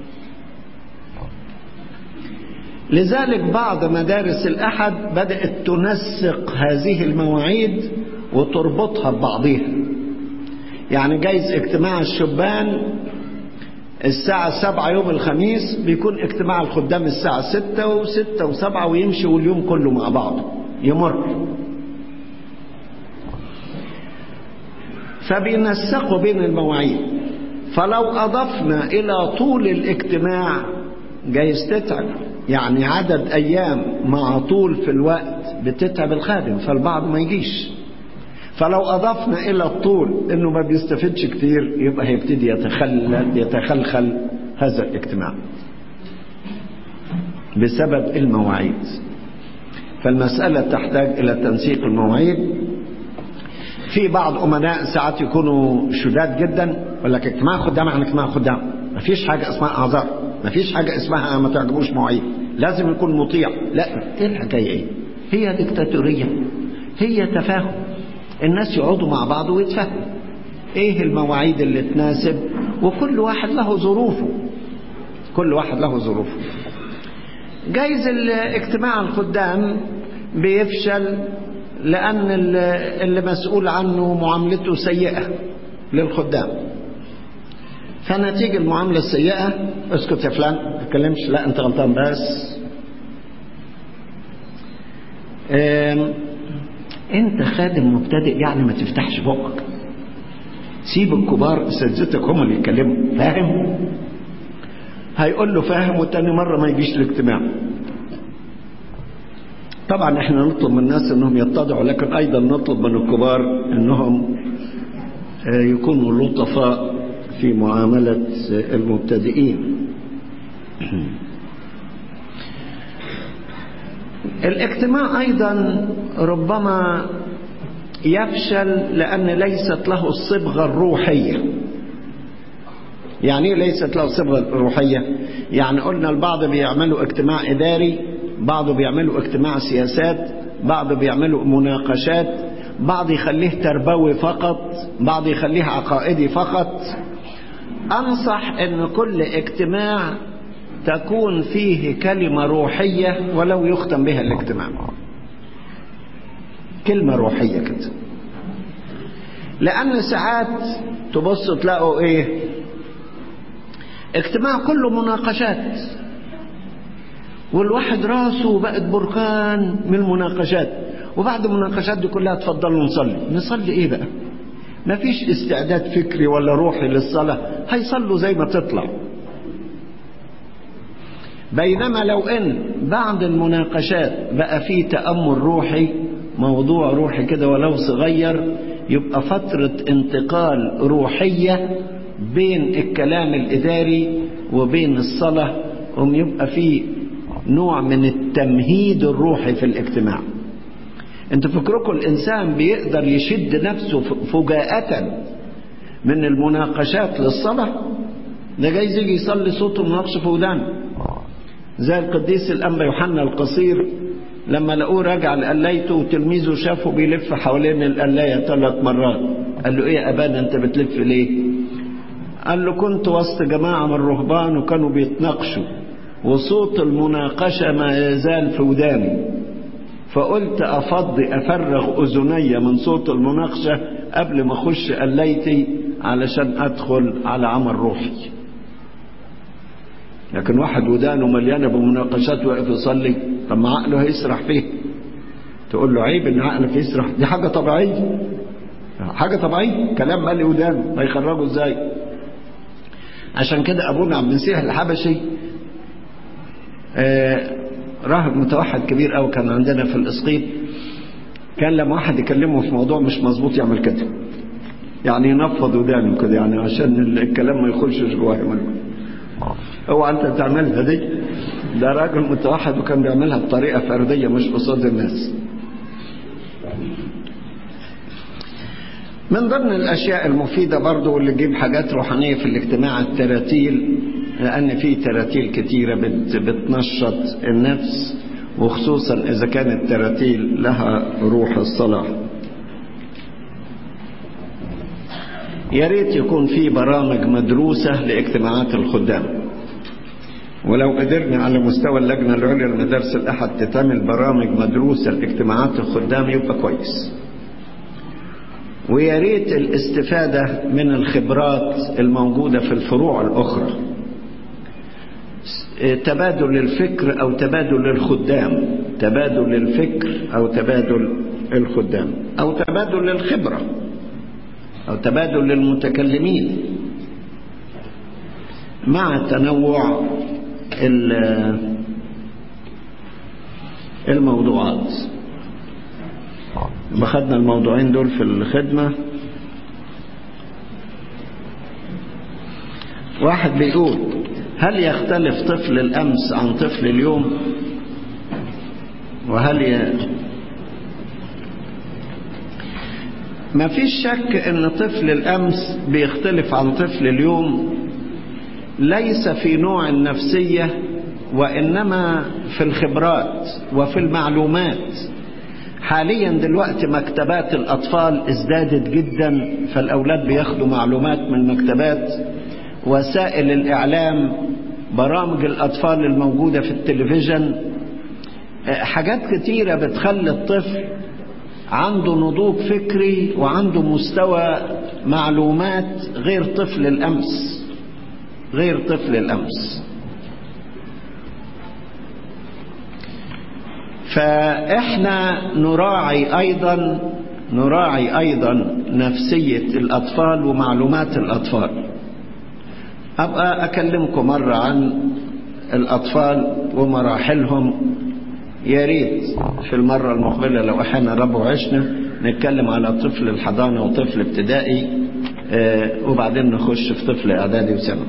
لذلك بعض مدارس الأحد بدأت تنسق هذه المواعيد وتربطها ببعضها يعني جايز اجتماع الشبان الساعة سبعة يوم الخميس بيكون اجتماع الخدام الساعة ستة وستة وسبعة ويمشي واليوم كله مع بعضه يمر فبينسقوا بين المواعيد فلو أضفنا إلى طول الاجتماع جايز تتعب يعني عدد أيام مع طول في الوقت بتتعب الخادم فالبعض ما يجيش فلو أضفنا إلى الطول إنه ما بيستفدش كتير يبقى هيبتدي يتخلل يتخلخل هذا الاجتماع بسبب المواعيد فالمسألة تحتاج إلى تنسيق المواعيد في بعض أمناء ساعات يكونوا شداد جدا يقول لك اجتماع خدام عن اجتماع خدام مفيش حاجة اسمها أعذار مفيش حاجة اسمها ما تعجبوش مواعيد لازم يكون مطيع لا ايه الحكاية ايه هي ديكتاتورية هي تفاهم الناس يقعدوا مع بعض ويتفاهموا ايه المواعيد اللي تناسب وكل واحد له ظروفه كل واحد له ظروفه جايز الاجتماع الخدام بيفشل لأن اللي مسؤول عنه معاملته سيئة للخدام فنتيجة المعاملة السيئة اسكت يا فلان ما تتكلمش لا انت غلطان بس انت خادم مبتدئ يعني ما تفتحش بقك سيب الكبار اساتذتك هم اللي يتكلموا فاهم هيقول له فاهم وتاني مرة ما يجيش الاجتماع طبعا احنا نطلب من الناس انهم يتضعوا لكن ايضا نطلب من الكبار انهم يكونوا لطفاء في معاملة المبتدئين الاجتماع ايضا ربما يفشل لان ليست له الصبغة الروحية يعني ايه ليست له الصبغة الروحية يعني قلنا البعض بيعملوا اجتماع اداري بعض بيعملوا اجتماع سياسات بعض بيعملوا مناقشات بعض يخليه تربوي فقط بعض يخليه عقائدي فقط أنصح أن كل اجتماع تكون فيه كلمة روحية ولو يختم بها الاجتماع كلمة روحية كده لأن ساعات تبص تلاقوا إيه اجتماع كله مناقشات والواحد راسه بقت بركان من المناقشات وبعد المناقشات دي كلها تفضلوا نصلي نصلي ايه بقى مفيش استعداد فكري ولا روحي للصلاة هيصلوا زي ما تطلع بينما لو ان بعد المناقشات بقى فيه تأمل روحي موضوع روحي كده ولو صغير يبقى فترة انتقال روحية بين الكلام الإداري وبين الصلاة هم يبقى فيه نوع من التمهيد الروحي في الاجتماع انتوا فكركم الانسان بيقدر يشد نفسه فجاءة من المناقشات للصلاة ده جايز يجي يصلي صوته مناقشه في ودانه زي القديس الانبا يوحنا القصير لما لقوه راجع لقلايته وتلميذه شافه بيلف حوالين القلاية ثلاث مرات قال له ايه يا ابانا انت بتلف ليه قال له كنت وسط جماعة من الرهبان وكانوا بيتناقشوا وصوت المناقشة ما يزال في وداني فقلت أفضي أفرغ أذني من صوت المناقشة قبل ما أخش قليتي علشان أدخل على عمل روحي لكن واحد ودانه مليانة بمناقشات واقف يصلي طب ما عقله هيسرح فيه تقول له عيب ان عقلك يسرح دي حاجة طبيعية حاجة طبيعية كلام مالي ودانه هيخرجه ازاي عشان كده ابونا عبد المسيح الحبشي آه راهب متوحد كبير قوي كان عندنا في الاسقيط كان لما واحد يكلمه في موضوع مش مظبوط يعمل كده يعني ينفض ودانه كده يعني عشان الكلام ما يخشش جواه منه هو انت تعملها دي ده راجل متوحد وكان بيعملها بطريقه فرديه مش قصاد الناس من ضمن الاشياء المفيده برضو واللي تجيب حاجات روحانيه في الاجتماع التراتيل لان في تراتيل كتيره بت بتنشط النفس وخصوصا اذا كانت التراتيل لها روح الصلاح يا ريت يكون في برامج مدروسه لاجتماعات الخدام ولو قدرنا على مستوى اللجنه العليا لمدارس الاحد تتعمل برامج مدروسه لاجتماعات الخدام يبقى كويس ويا ريت الاستفاده من الخبرات الموجوده في الفروع الاخرى تبادل الفكر او تبادل الخدام تبادل الفكر او تبادل الخدام او تبادل الخبره او تبادل للمتكلمين مع تنوع الموضوعات خدنا الموضوعين دول في الخدمة واحد بيقول هل يختلف طفل الأمس عن طفل اليوم وهل ي... ما فيش شك ان طفل الأمس بيختلف عن طفل اليوم ليس في نوع النفسية وإنما في الخبرات وفي المعلومات حاليا دلوقتي مكتبات الأطفال ازدادت جدا فالأولاد بياخدوا معلومات من المكتبات وسائل الإعلام برامج الأطفال الموجودة في التلفزيون حاجات كتيرة بتخلي الطفل عنده نضوج فكري وعنده مستوى معلومات غير طفل الأمس غير طفل الأمس فإحنا نراعي أيضا نراعي أيضا نفسية الأطفال ومعلومات الأطفال أبقى أكلمكم مرة عن الأطفال ومراحلهم يا ريت في المرة المقبلة لو احنا رب وعشنا نتكلم على طفل الحضانة وطفل ابتدائي اه وبعدين نخش في طفل إعدادي وثانوي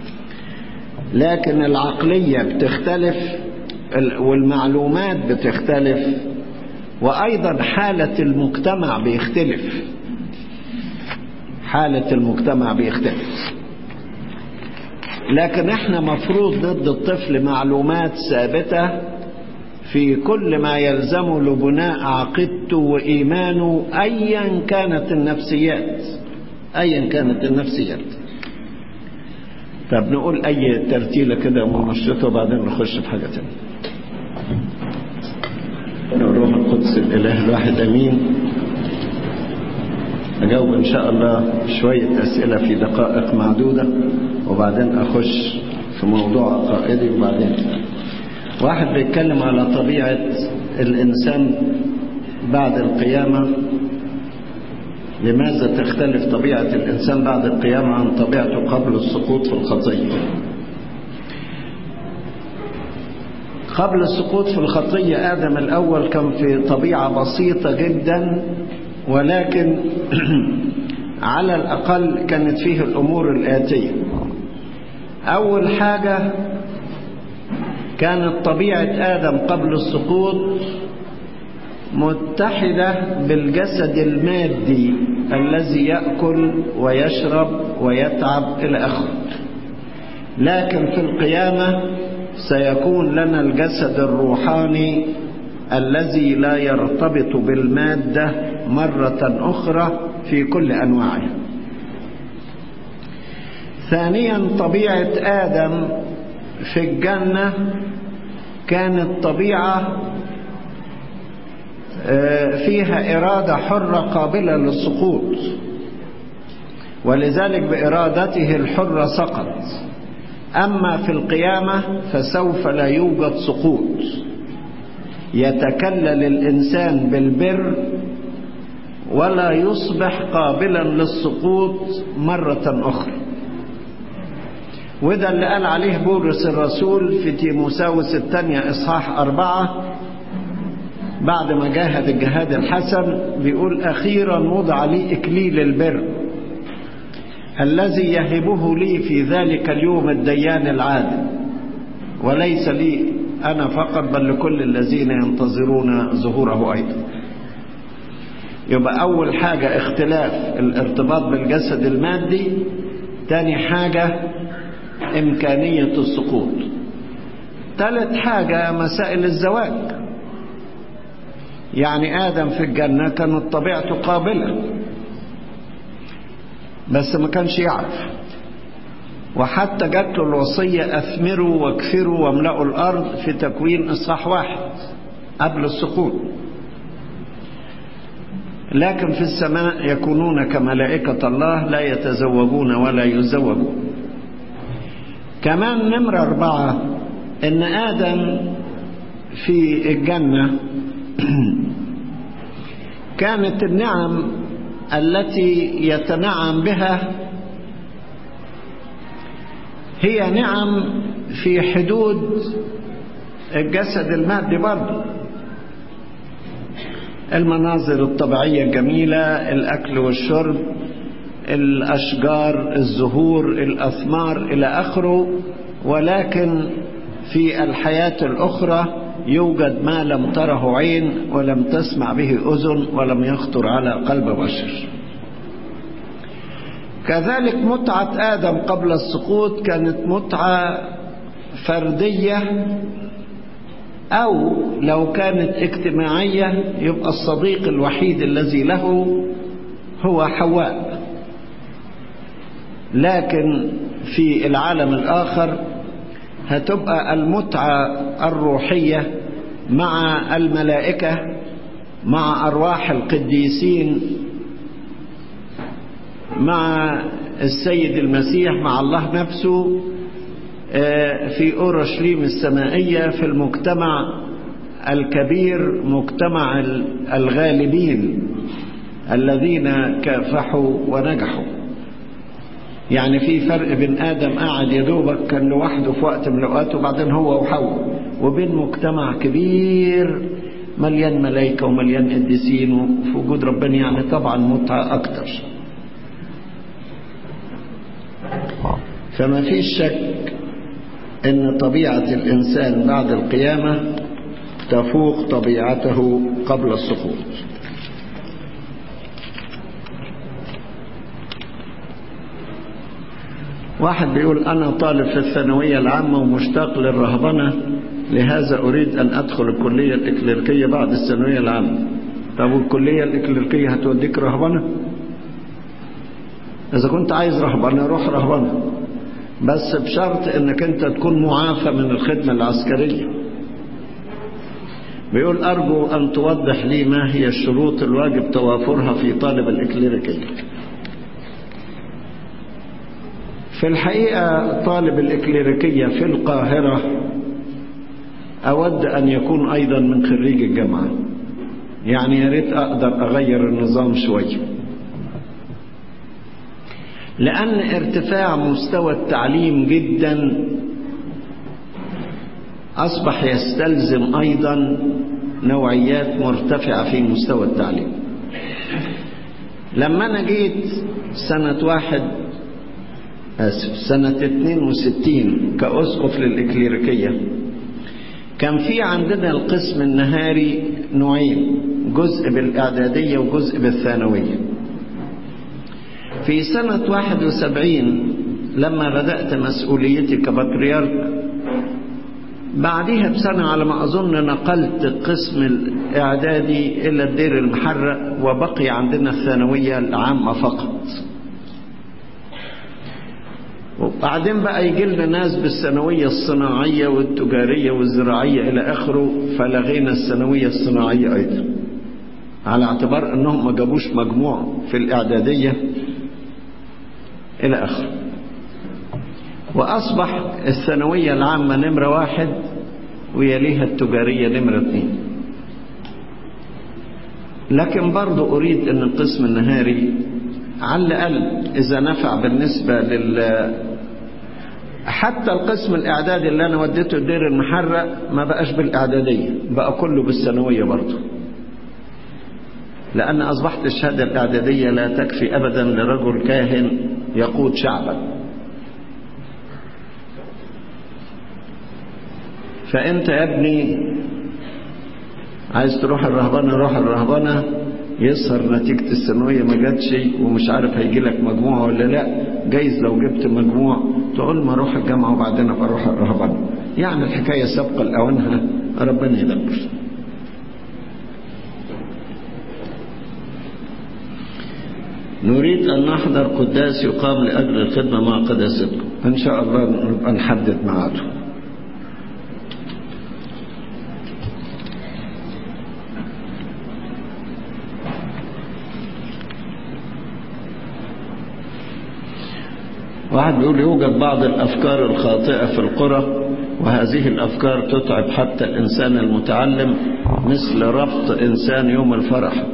لكن العقلية بتختلف والمعلومات بتختلف وأيضا حالة المجتمع بيختلف حالة المجتمع بيختلف لكن احنا مفروض ضد الطفل معلومات ثابتة في كل ما يلزم لبناء عقيدته وإيمانه أيا كانت النفسيات أيا كانت النفسيات طب نقول أي ترتيلة كده ونشطه وبعدين نخش في حاجة تانية الروح القدس الإله الواحد أمين أجاوب إن شاء الله شوية أسئلة في دقائق معدودة وبعدين أخش في موضوع قائدي وبعدين واحد بيتكلم على طبيعة الإنسان بعد القيامة لماذا تختلف طبيعة الإنسان بعد القيامة عن طبيعته قبل السقوط في الخطية قبل السقوط في الخطية آدم الأول كان في طبيعة بسيطة جدا ولكن على الأقل كانت فيه الأمور الآتية أول حاجة كانت طبيعة آدم قبل السقوط متحدة بالجسد المادي الذي يأكل ويشرب ويتعب إلى آخره لكن في القيامة سيكون لنا الجسد الروحاني الذي لا يرتبط بالمادة مرة أخرى في كل أنواعها ثانيا طبيعة آدم في الجنة كانت طبيعة فيها إرادة حرة قابلة للسقوط ولذلك بإرادته الحرة سقط أما في القيامة فسوف لا يوجد سقوط يتكلل الإنسان بالبر ولا يصبح قابلا للسقوط مرة أخرى وده اللي قال عليه بولس الرسول في تيموساوس الثانية إصحاح أربعة بعد ما جاهد الجهاد الحسن بيقول أخيرا وضع لي إكليل البر الذي يهبه لي في ذلك اليوم الديان العادل وليس لي أنا فقط بل لكل الذين ينتظرون ظهوره أيضا يبقى أول حاجة اختلاف الارتباط بالجسد المادي تاني حاجة إمكانية السقوط ثالث حاجة مسائل الزواج يعني آدم في الجنة كانت طبيعته قابلة بس ما كانش يعرف وحتى جات له الوصية أثمروا واكثروا واملأوا الأرض في تكوين إصحاح واحد قبل السقوط لكن في السماء يكونون كملائكة الله لا يتزوجون ولا يزوجون كمان نمرة أربعة إن آدم في الجنة كانت النعم التي يتنعم بها هي نعم في حدود الجسد المادي برضه المناظر الطبيعية الجميلة الأكل والشرب الأشجار الزهور الأثمار إلى آخره ولكن في الحياة الأخرى يوجد ما لم تره عين ولم تسمع به أذن ولم يخطر على قلب بشر كذلك متعة آدم قبل السقوط كانت متعة فردية أو لو كانت اجتماعية يبقى الصديق الوحيد الذي له هو حواء لكن في العالم الآخر هتبقى المتعة الروحية مع الملائكة مع أرواح القديسين مع السيد المسيح مع الله نفسه في أورشليم السمائية في المجتمع الكبير مجتمع الغالبين الذين كافحوا ونجحوا يعني في فرق بين آدم قاعد يدوبك كان لوحده في وقت من الأوقات وبعدين هو وحواء وبين مجتمع كبير مليان ملائكة ومليان قديسين وفي وجود ربنا يعني طبعا متعة أكتر فما فيش شك ان طبيعة الانسان بعد القيامة تفوق طبيعته قبل السقوط واحد بيقول انا طالب في الثانوية العامة ومشتاق للرهبنة لهذا اريد ان ادخل الكلية الاكليركية بعد الثانوية العامة طب والكلية الاكليركية هتوديك رهبنة اذا كنت عايز رهبنة روح رهبنة بس بشرط انك انت تكون معافى من الخدمة العسكرية بيقول ارجو ان توضح لي ما هي الشروط الواجب توافرها في طالب الاكليريكية في الحقيقة طالب الاكليريكية في القاهرة اود ان يكون ايضا من خريج الجامعة يعني يا ريت اقدر اغير النظام شويه لأن ارتفاع مستوى التعليم جدا أصبح يستلزم أيضا نوعيات مرتفعة في مستوى التعليم لما أنا جيت سنة واحد آسف سنة 62 كأسقف للإكليريكية كان في عندنا القسم النهاري نوعين جزء بالإعدادية وجزء بالثانوية في سنة 71 لما بدأت مسؤوليتي كبطريرك بعدها بسنة على ما أظن نقلت قسم الإعدادي إلى الدير المحرق وبقي عندنا الثانوية العامة فقط وبعدين بقى يجي لنا ناس بالثانوية الصناعية والتجارية والزراعية إلى آخره فلغينا الثانوية الصناعية أيضا على اعتبار أنهم ما جابوش مجموع في الإعدادية إلى آخره وأصبح الثانوية العامة نمرة واحد ويليها التجارية نمرة اثنين لكن برضو أريد أن القسم النهاري على الأقل إذا نفع بالنسبة لل حتى القسم الإعدادي اللي أنا وديته الدير المحرق ما بقاش بالإعدادية بقى كله بالثانوية برضو لأن أصبحت الشهادة الإعدادية لا تكفي أبدا لرجل كاهن يقود شعبا فانت يا ابني عايز تروح الرهبنة روح الرهبنة يسهر نتيجة الثانوية ما جاتش ومش عارف هيجي لك مجموعة ولا لا جايز لو جبت مجموع تقول ما اروح الجامعة وبعدين ابقى اروح الرهبنة يعني الحكاية سابقة لأوانها ربنا يدبر نريد أن نحضر قداس يقام لأجل الخدمة مع قداستكم إن شاء الله نبقى نحدد ميعاده واحد بيقول يوجد بعض الأفكار الخاطئة في القرى وهذه الأفكار تتعب حتى الإنسان المتعلم مثل ربط إنسان يوم الفرح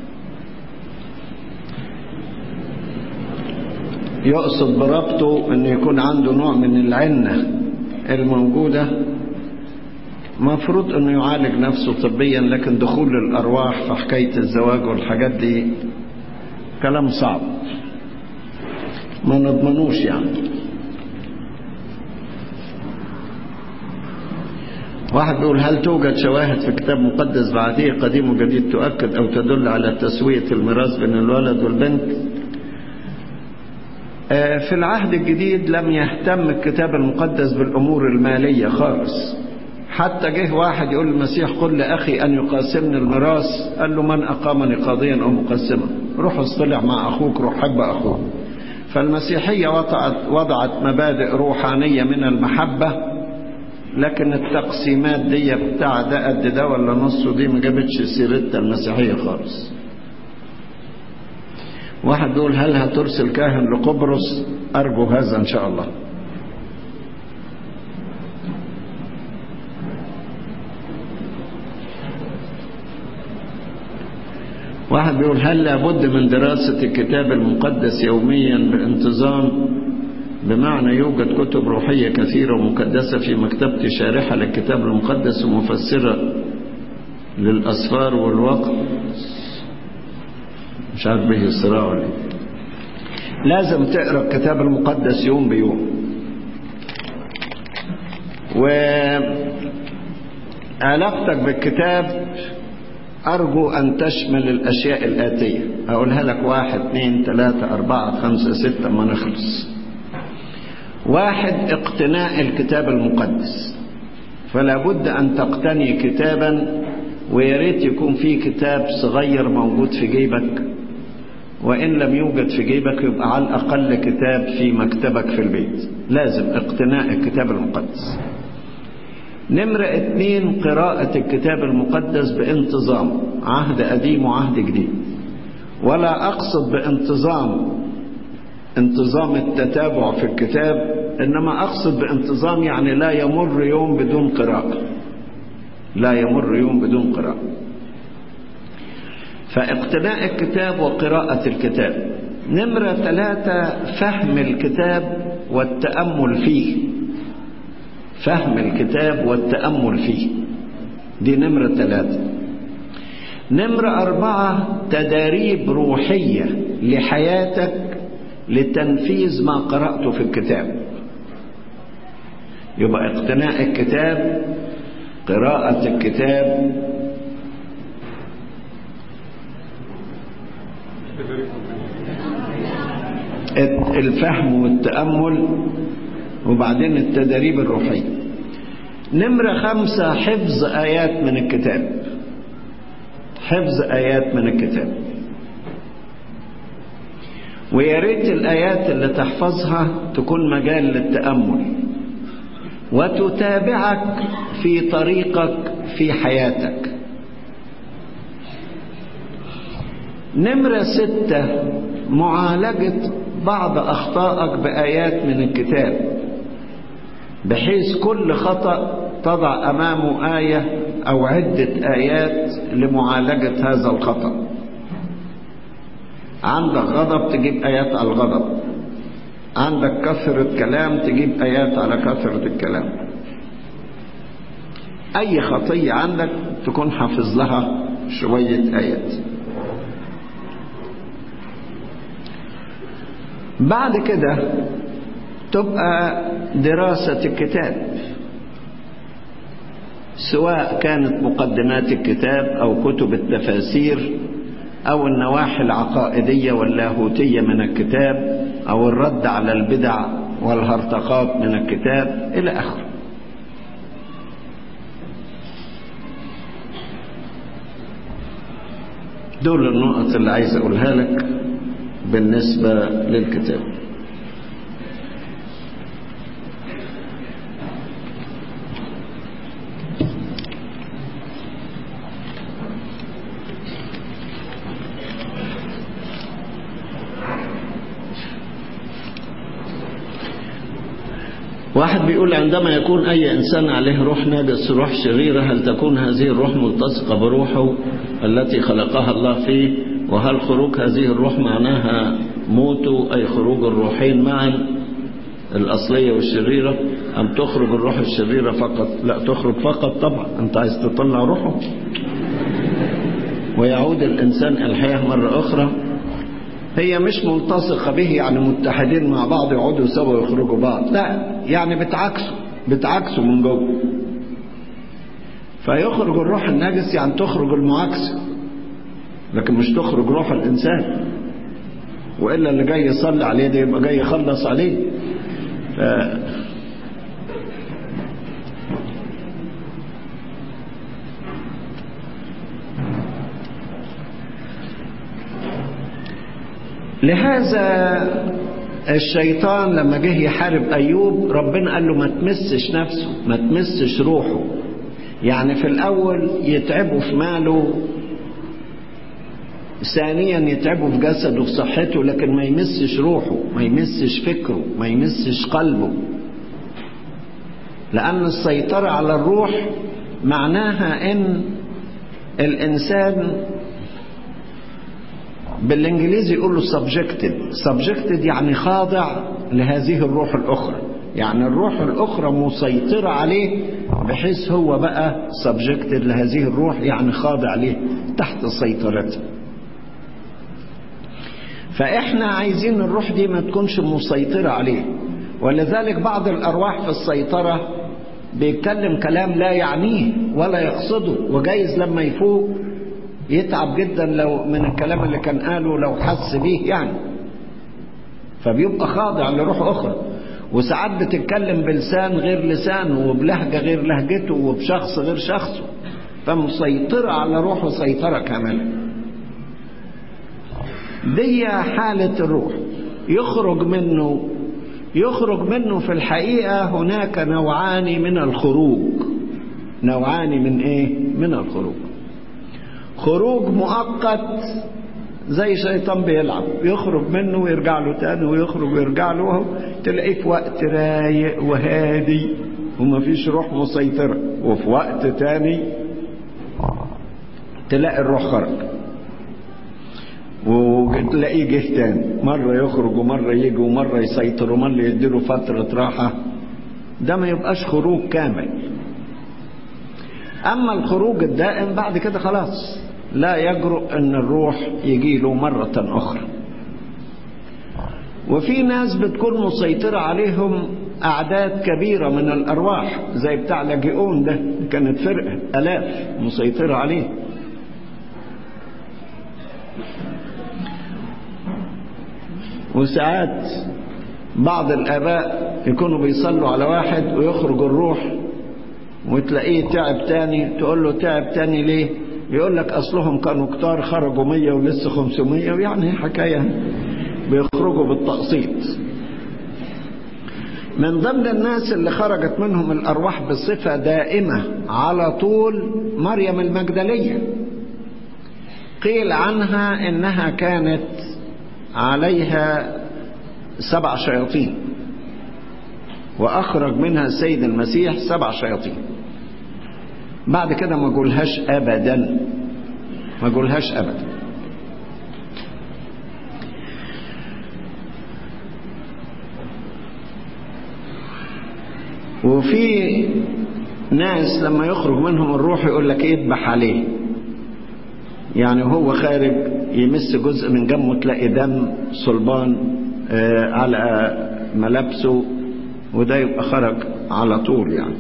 يقصد بربطه أن يكون عنده نوع من العنة الموجودة مفروض أنه يعالج نفسه طبيا لكن دخول الأرواح في حكاية الزواج والحاجات دي كلام صعب ما نضمنوش يعني واحد بيقول هل توجد شواهد في كتاب مقدس بعديه قديم وجديد تؤكد أو تدل على تسوية الميراث بين الولد والبنت في العهد الجديد لم يهتم الكتاب المقدس بالأمور المالية خالص حتى جه واحد يقول المسيح قل لأخي أن يقاسمني الميراث قال له من أقامني قاضيا أو مقسما روح اصطلع مع أخوك روح حب أخوك فالمسيحية وضعت, وضعت مبادئ روحانية من المحبة لكن التقسيمات دي بتاع ده قد ده ولا نصه دي ما جابتش سيرتها المسيحية خالص واحد بيقول هل هترسل كاهن لقبرص أرجو هذا إن شاء الله واحد بيقول هل لابد من دراسة الكتاب المقدس يوميا بانتظام بمعنى يوجد كتب روحية كثيرة ومقدسة في مكتبة شارحة للكتاب المقدس ومفسرة للأسفار والوقت مش عارف به الصراع ولا لازم تقرأ الكتاب المقدس يوم بيوم وعلاقتك بالكتاب أرجو أن تشمل الأشياء الآتية أقولها لك واحد اثنين ثلاثة أربعة خمسة ستة ما نخلص واحد اقتناء الكتاب المقدس فلا بد أن تقتني كتابا وياريت يكون في كتاب صغير موجود في جيبك وإن لم يوجد في جيبك يبقى على الأقل كتاب في مكتبك في البيت لازم اقتناء الكتاب المقدس نمرة اتنين قراءة الكتاب المقدس بانتظام عهد قديم وعهد جديد ولا أقصد بانتظام انتظام التتابع في الكتاب إنما أقصد بانتظام يعني لا يمر يوم بدون قراءة لا يمر يوم بدون قراءة فاقتناء الكتاب وقراءة الكتاب نمرة ثلاثة فهم الكتاب والتأمل فيه فهم الكتاب والتأمل فيه دي نمرة ثلاثة نمرة أربعة تداريب روحية لحياتك لتنفيذ ما قرأته في الكتاب يبقى اقتناء الكتاب قراءة الكتاب الفهم والتأمل وبعدين التدريب الروحي نمرة خمسة حفظ آيات من الكتاب حفظ آيات من الكتاب ويا ريت الآيات اللي تحفظها تكون مجال للتأمل وتتابعك في طريقك في حياتك نمرة ستة معالجة بعض أخطائك بآيات من الكتاب بحيث كل خطأ تضع أمامه آية أو عدة آيات لمعالجة هذا الخطأ عندك غضب تجيب آيات على الغضب عندك كثرة كلام تجيب آيات على كثرة الكلام أي خطية عندك تكون حافظ لها شوية آيات بعد كده تبقى دراسة الكتاب سواء كانت مقدمات الكتاب أو كتب التفاسير أو النواحي العقائدية واللاهوتية من الكتاب أو الرد على البدع والهرطقات من الكتاب إلى آخره دول النقط اللي عايز أقولها لك بالنسبة للكتاب واحد بيقول عندما يكون أي إنسان عليه روح نجس روح شريرة هل تكون هذه الروح ملتصقة بروحه التي خلقها الله فيه وهل خروج هذه الروح معناها موته أي خروج الروحين معا الأصلية والشريرة أم تخرج الروح الشريرة فقط لا تخرج فقط طبعا أنت عايز تطلع روحه ويعود الإنسان إلى الحياة مرة أخرى هي مش ملتصقة به يعني متحدين مع بعض يقعدوا سوا ويخرجوا بعض لا يعني بتعكسوا بتعكسوا من جوه فيخرج الروح النجس يعني تخرج المعاكسة لكن مش تخرج روح الإنسان وإلا اللي جاي يصلي عليه ده يبقى جاي يخلص عليه ف... لهذا الشيطان لما جه يحارب أيوب ربنا قال له ما تمسش نفسه ما تمسش روحه يعني في الأول يتعبوا في ماله ثانيا يتعبوا في جسده وفي صحته لكن ما يمسش روحه ما يمسش فكره ما يمسش قلبه لأن السيطرة على الروح معناها إن الإنسان بالانجليزي يقولوا subjected subjected يعني خاضع لهذه الروح الاخرى يعني الروح الاخرى مسيطرة عليه بحيث هو بقى subjected لهذه الروح يعني خاضع ليه تحت سيطرته فاحنا عايزين الروح دي ما تكونش مسيطرة عليه ولذلك بعض الارواح في السيطرة بيتكلم كلام لا يعنيه ولا يقصده وجايز لما يفوق يتعب جدا لو من الكلام اللي كان قاله لو حس بيه يعني فبيبقى خاضع لروح اخرى وساعات بتتكلم بلسان غير لسانه وبلهجة غير لهجته وبشخص غير شخصه فمسيطرة على روحه سيطرة كاملة دي حالة الروح يخرج منه يخرج منه في الحقيقة هناك نوعان من الخروج نوعان من ايه من الخروج خروج مؤقت زي شيطان بيلعب يخرج منه ويرجع له تاني ويخرج ويرجع له تلاقيه في وقت رايق وهادي ومفيش روح مسيطرة وفي وقت تاني تلاقي الروح خرج وتلاقيه جه تاني مرة يخرج ومرة يجي ومرة يسيطر ومرة يديله فترة راحة ده ما يبقاش خروج كامل أما الخروج الدائم بعد كده خلاص لا يجرؤ أن الروح يجي له مرة أخرى وفي ناس بتكون مسيطرة عليهم أعداد كبيرة من الأرواح زي بتاع لاجئون ده كانت فرقة ألاف مسيطرة عليه وساعات بعض الآباء يكونوا بيصلوا على واحد ويخرج الروح وتلاقيه تعب تاني تقول له تعب تاني ليه يقول لك أصلهم كانوا كتار خرجوا مية ولسه خمسمية ويعني حكاية بيخرجوا بالتقسيط من ضمن الناس اللي خرجت منهم الأرواح بصفة دائمة على طول مريم المجدلية قيل عنها إنها كانت عليها سبع شياطين وأخرج منها السيد المسيح سبع شياطين بعد كده ما قولهاش أبدا ما قولهاش أبدا وفي ناس لما يخرج منهم الروح يقول لك اذبح عليه يعني هو خارج يمس جزء من جنبه تلاقي دم صلبان على ملابسه وده يبقى خرج على طول يعني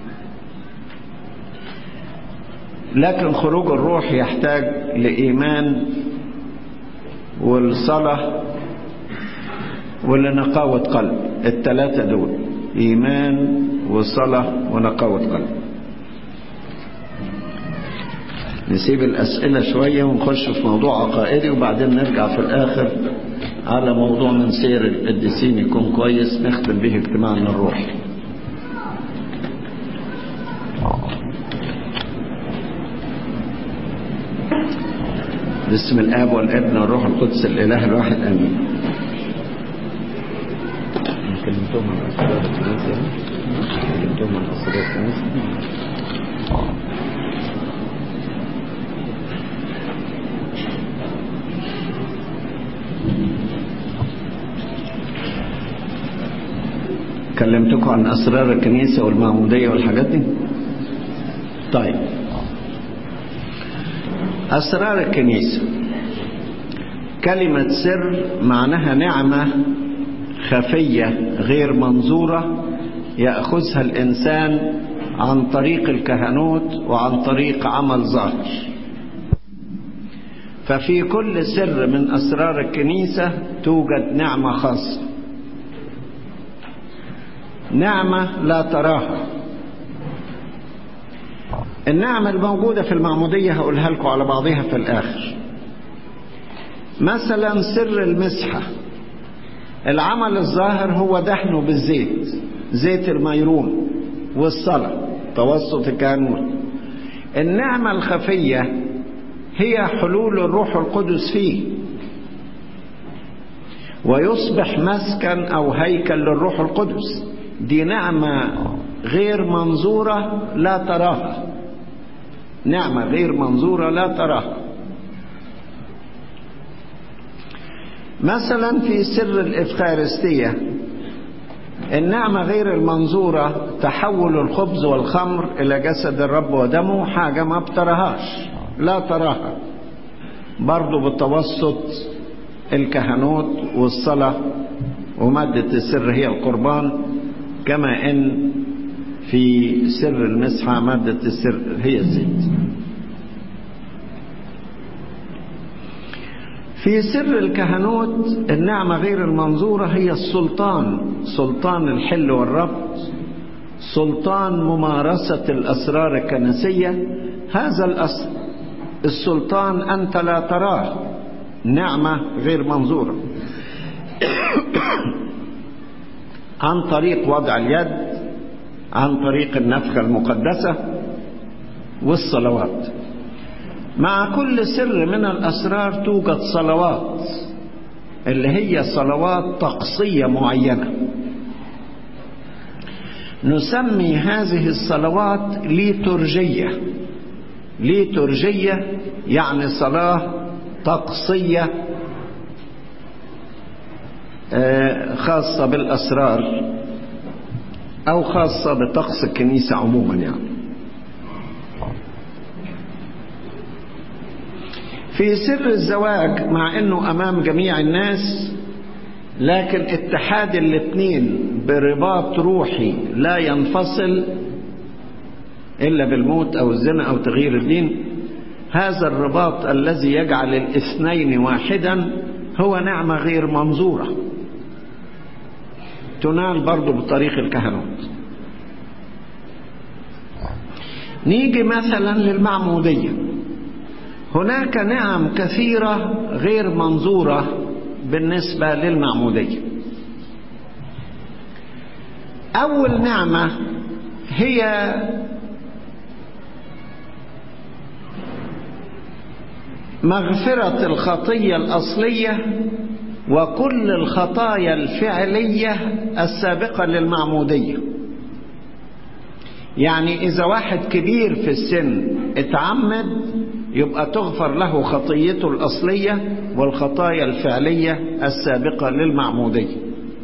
لكن خروج الروح يحتاج لإيمان والصلاة ولنقاوة قلب الثلاثة دول إيمان وصلاة ونقاوة قلب نسيب الأسئلة شوية ونخش في موضوع عقائدي وبعدين نرجع في الآخر على موضوع من سير القديسين يكون كويس نختم به اجتماعنا الروحي باسم الاب والابن والروح القدس الاله الواحد امين كلمتهم عن اسرار الكنيسه كلمتهم عن اسرار الكنيسه كلمتكم عن اسرار الكنيسه والمعموديه والحاجات دي طيب أسرار الكنيسة كلمة سر معناها نعمة خفية غير منظورة يأخذها الإنسان عن طريق الكهنوت وعن طريق عمل ظاهر ففي كل سر من أسرار الكنيسة توجد نعمة خاصة نعمة لا تراها النعمة الموجودة في المعمودية هقولها لكم على بعضها في الآخر مثلا سر المسحة العمل الظاهر هو دهنه بالزيت زيت الميرون والصلاة توسط الكهنوت النعمة الخفية هي حلول الروح القدس فيه ويصبح مسكن أو هيكل للروح القدس دي نعمة غير منظورة لا تراها نعمة غير منظورة لا تراها مثلا في سر الإفخارستية النعمة غير المنظورة تحول الخبز والخمر إلى جسد الرب ودمه حاجة ما بتراهاش لا تراها برضو بتوسط الكهنوت والصلاة ومادة السر هي القربان كما إن في سر المسحة مادة السر هي الزيت في سر الكهنوت النعمة غير المنظورة هي السلطان سلطان الحل والربط سلطان ممارسة الأسرار الكنسية هذا الأس... السلطان أنت لا تراه نعمة غير منظورة عن طريق وضع اليد عن طريق النفخة المقدسة والصلوات مع كل سر من الأسرار توجد صلوات اللي هي صلوات طقسية معينة نسمي هذه الصلوات ليتورجية ليتورجية يعني صلاة طقسية خاصة بالأسرار أو خاصة بطقس الكنيسة عموما يعني في سر الزواج مع أنه أمام جميع الناس لكن اتحاد الاثنين برباط روحي لا ينفصل إلا بالموت أو الزنا أو تغيير الدين هذا الرباط الذي يجعل الاثنين واحدا هو نعمة غير منظورة تنال برضه بطريق الكهنوت نيجي مثلا للمعمودية هناك نعم كثيرة غير منظورة بالنسبة للمعمودية أول نعمة هي مغفرة الخطية الأصلية وكل الخطايا الفعلية السابقة للمعمودية يعني إذا واحد كبير في السن اتعمد يبقى تغفر له خطيته الأصلية والخطايا الفعلية السابقة للمعمودية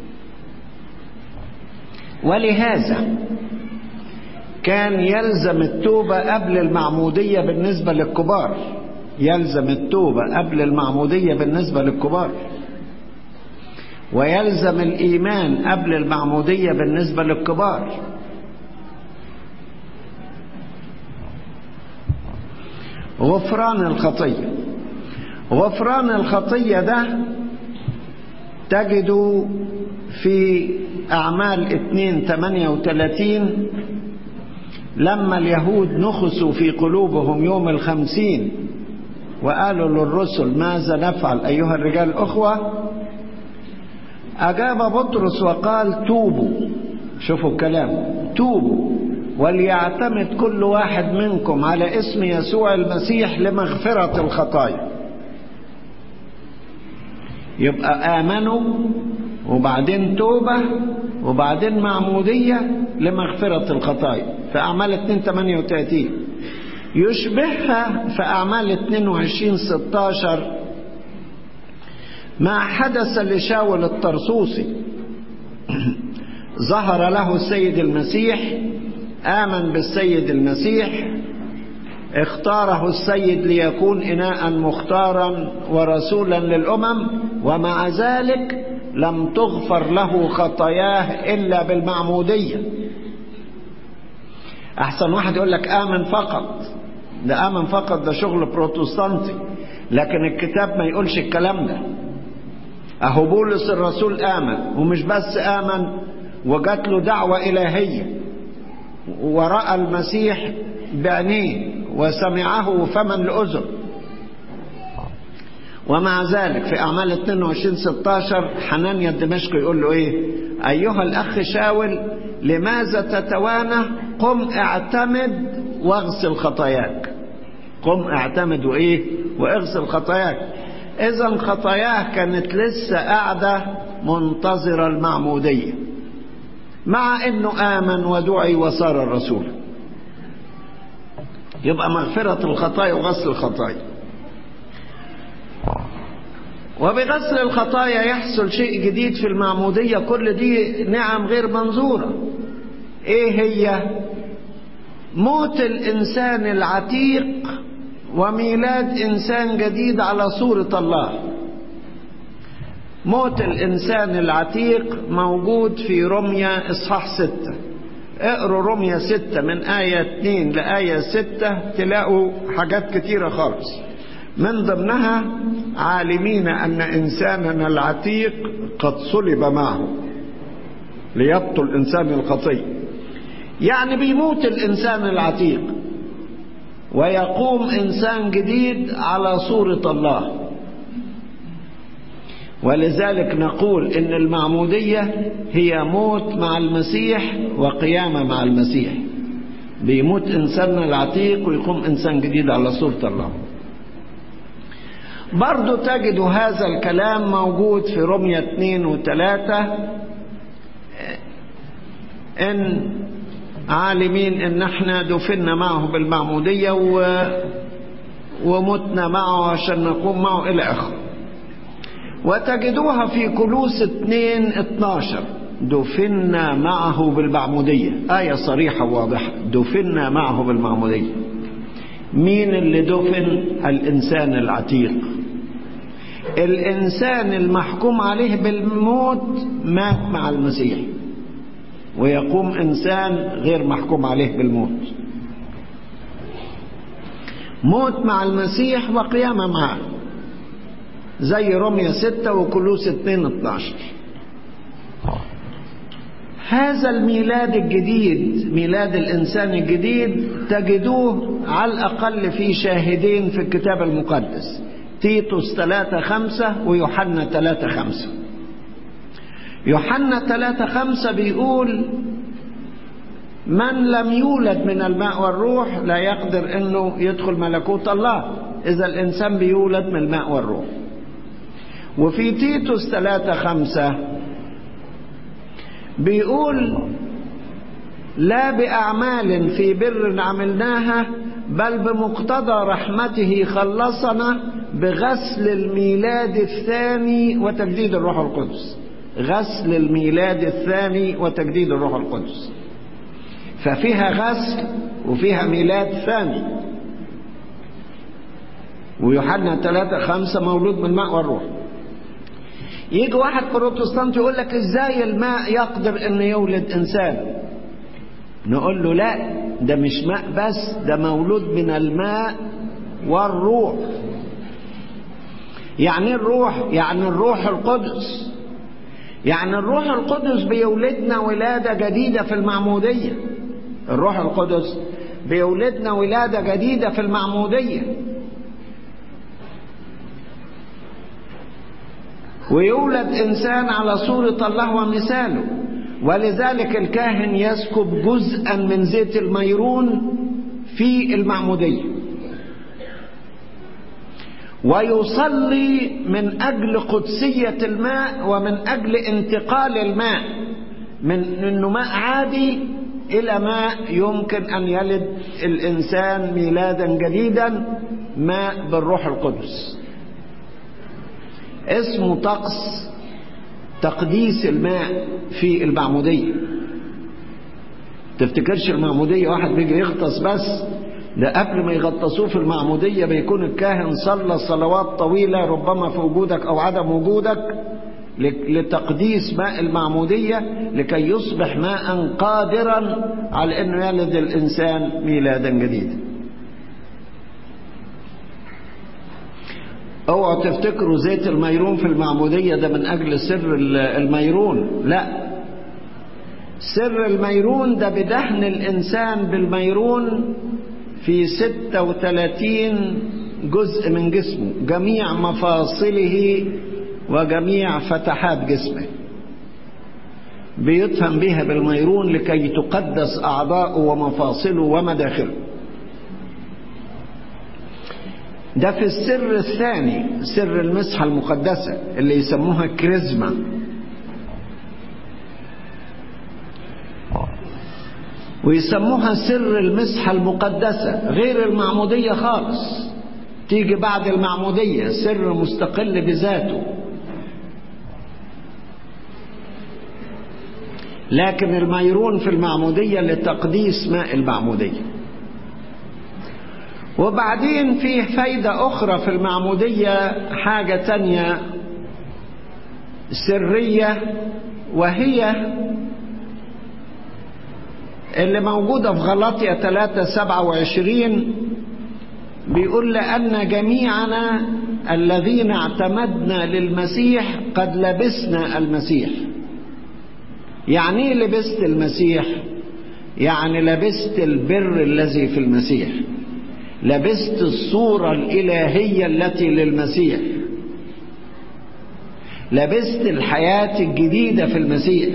ولهذا كان يلزم التوبة قبل المعمودية بالنسبة للكبار يلزم التوبة قبل المعمودية بالنسبة للكبار ويلزم الإيمان قبل المعمودية بالنسبة للكبار غفران الخطية غفران الخطية ده تجد في أعمال 2 38 لما اليهود نخسوا في قلوبهم يوم الخمسين وقالوا للرسل ماذا نفعل أيها الرجال الأخوة أجاب بطرس وقال توبوا شوفوا الكلام توبوا وليعتمد كل واحد منكم على اسم يسوع المسيح لمغفرة الخطايا يبقى آمنوا وبعدين توبة وبعدين معمودية لمغفرة الخطايا في أعمال 2 38 يشبهها في أعمال 22 16 ما حدث لشاول الطرسوسي ظهر له السيد المسيح آمن بالسيد المسيح اختاره السيد ليكون إناء مختارا ورسولا للأمم ومع ذلك لم تغفر له خطاياه إلا بالمعمودية أحسن واحد يقول لك آمن فقط ده آمن فقط ده شغل بروتستانتي لكن الكتاب ما يقولش الكلام ده أهو بولس الرسول آمن ومش بس آمن وجات له دعوة إلهية ورأى المسيح بعينيه وسمعه فما لأذن ومع ذلك في أعمال 22 16 حنانيا الدمشقي يقول له إيه أيها الأخ شاول لماذا تتوانى قم اعتمد واغسل خطاياك قم اعتمد وإيه واغسل خطاياك إذا خطاياه كانت لسه قاعدة منتظرة المعمودية مع انه امن ودعي وصار الرسول يبقى مغفرة الخطايا وغسل الخطايا وبغسل الخطايا يحصل شيء جديد في المعمودية كل دي نعم غير منظورة ايه هي موت الانسان العتيق وميلاد انسان جديد على صورة الله موت الإنسان العتيق موجود في رمية إصحاح ستة اقروا رمية ستة من آية اتنين لآية ستة تلاقوا حاجات كتيرة خالص من ضمنها عالمين أن إنساننا العتيق قد صلب معه ليبطل إنسان الخطية يعني بيموت الإنسان العتيق ويقوم إنسان جديد على صورة الله ولذلك نقول ان المعمودية هي موت مع المسيح وقيامة مع المسيح بيموت انساننا العتيق ويقوم انسان جديد على صورة الله برضو تجد هذا الكلام موجود في رمية اثنين وثلاثة ان عالمين ان احنا دفنا معه بالمعمودية و... ومتنا معه عشان نقوم معه الى اخره وتجدوها في كلوس 2 12 دفنا معه بالمعمودية آية صريحة واضحة دفنا معه بالمعمودية مين اللي دفن الإنسان العتيق الإنسان المحكوم عليه بالموت مات مع المسيح ويقوم إنسان غير محكوم عليه بالموت موت مع المسيح وقيامة معه زي رمية ستة وكلوس اتنين اتناشر هذا الميلاد الجديد ميلاد الإنسان الجديد تجدوه على الأقل في شاهدين في الكتاب المقدس تيتوس ثلاثة خمسة ويوحنا ثلاثة خمسة يوحنا ثلاثة خمسة بيقول من لم يولد من الماء والروح لا يقدر انه يدخل ملكوت الله اذا الانسان بيولد من الماء والروح وفي تيتوس ثلاثة خمسة بيقول لا بأعمال في بر عملناها بل بمقتضى رحمته خلصنا بغسل الميلاد الثاني وتجديد الروح القدس غسل الميلاد الثاني وتجديد الروح القدس ففيها غسل وفيها ميلاد ثاني ويوحنا ثلاثة خمسة مولود من الماء والروح يجي واحد بروتستانت يقول لك ازاي الماء يقدر ان يولد انسان نقول له لا ده مش ماء بس ده مولود من الماء والروح يعني الروح يعني الروح القدس يعني الروح القدس بيولدنا ولادة جديدة في المعمودية الروح القدس بيولدنا ولادة جديدة في المعمودية ويولد إنسان على صورة الله ومثاله ولذلك الكاهن يسكب جزءا من زيت الميرون في المعمودية ويصلي من أجل قدسية الماء ومن أجل انتقال الماء من أنه ماء عادي إلى ماء يمكن أن يلد الإنسان ميلادا جديدا ماء بالروح القدس اسمه طقس تقديس الماء في المعمودية تفتكرش المعمودية واحد بيجي يغطس بس ده قبل ما يغطسوه في المعمودية بيكون الكاهن صلى صلوات طويلة ربما في وجودك أو عدم وجودك لتقديس ماء المعمودية لكي يصبح ماء قادرا على أنه يلد الإنسان ميلادا جديدا اوعوا تفتكروا زيت الميرون في المعمودية ده من أجل سر الميرون لا سر الميرون ده بدهن الإنسان بالميرون في 36 جزء من جسمه جميع مفاصله وجميع فتحات جسمه بيدفن بها بالميرون لكي تقدس أعضاؤه ومفاصله ومداخله ده في السر الثاني سر المسحة المقدسة اللي يسموها كريزما ويسموها سر المسحة المقدسة غير المعمودية خالص تيجي بعد المعمودية سر مستقل بذاته لكن الميرون في المعمودية لتقديس ماء المعمودية وبعدين فيه فايدة أخرى في المعمودية حاجة تانية سرية وهي اللي موجودة في غلطية 3 27 بيقول لأن جميعنا الذين اعتمدنا للمسيح قد لبسنا المسيح يعني ايه لبست المسيح يعني لبست البر الذي في المسيح لبست الصورة الإلهية التي للمسيح لبست الحياة الجديدة في المسيح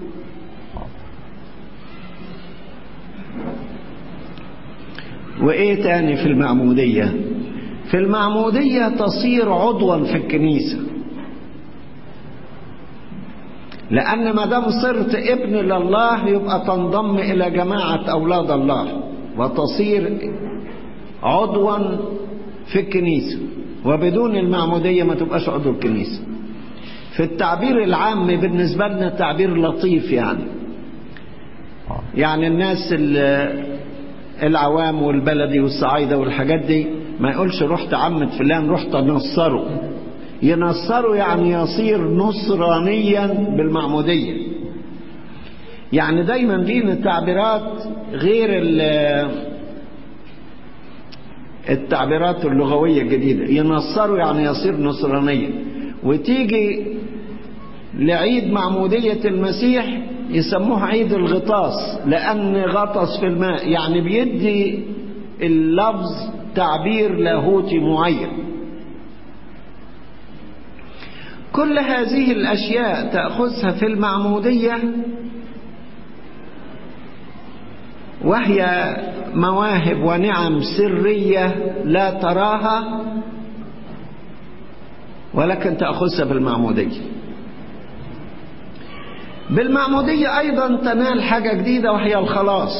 وإيه تاني في المعمودية في المعمودية تصير عضوا في الكنيسة لأن ما دام صرت ابن لله يبقى تنضم إلى جماعة أولاد الله وتصير عضوا في الكنيسة وبدون المعمودية ما تبقاش عضو الكنيسة في التعبير العام بالنسبة لنا تعبير لطيف يعني يعني الناس العوام والبلدي والصعايدة والحاجات دي ما يقولش رحت عمة فلان رحت نصره ينصره يعني يصير نصرانيا بالمعمودية يعني دايما لينا تعبيرات غير التعبيرات اللغوية الجديدة ينصروا يعني يصير نصرانيا وتيجي لعيد معمودية المسيح يسموه عيد الغطاس لأن غطس في الماء يعني بيدي اللفظ تعبير لاهوتي معين كل هذه الأشياء تأخذها في المعمودية وهي مواهب ونعم سرية لا تراها ولكن تأخذها بالمعمودية بالمعمودية أيضا تنال حاجة جديدة وهي الخلاص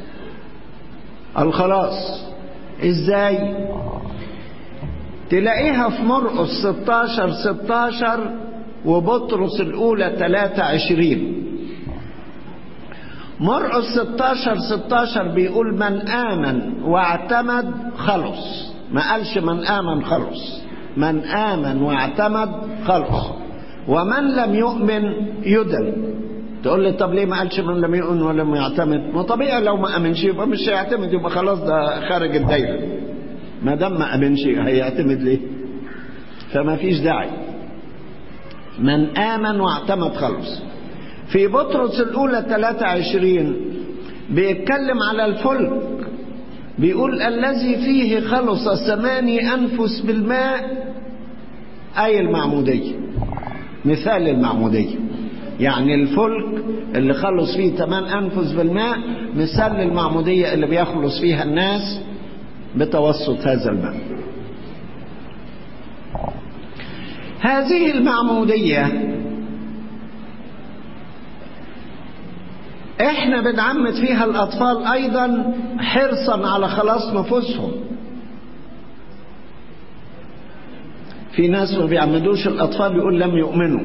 الخلاص إزاي تلاقيها في مرقس 16 16 وبطرس الأولى 23 مرقس 16 16 بيقول من آمن واعتمد خلص ما قالش من آمن خلص من آمن واعتمد خلص ومن لم يؤمن يدن تقول لي طب ليه ما قالش من لم يؤمن ولم يعتمد ما طبيعي لو ما امنش يبقى مش هيعتمد يبقى خلاص ده خارج الدايره ما دام ما امنش هيعتمد ليه فما فيش داعي من امن واعتمد خلص في بطرس الاولى 23 بيتكلم على الفلك بيقول الذي فيه خلص ثماني انفس بالماء اي المعموديه مثال المعموديه يعني الفلك اللي خلص فيه ثمان انفس بالماء مثال للمعموديه اللي بيخلص فيها الناس بتوسط هذا الماء هذه المعموديه احنا بنعمد فيها الاطفال ايضا حرصا على خلاص نفوسهم في ناس ما بيعمدوش الاطفال يقول لم يؤمنوا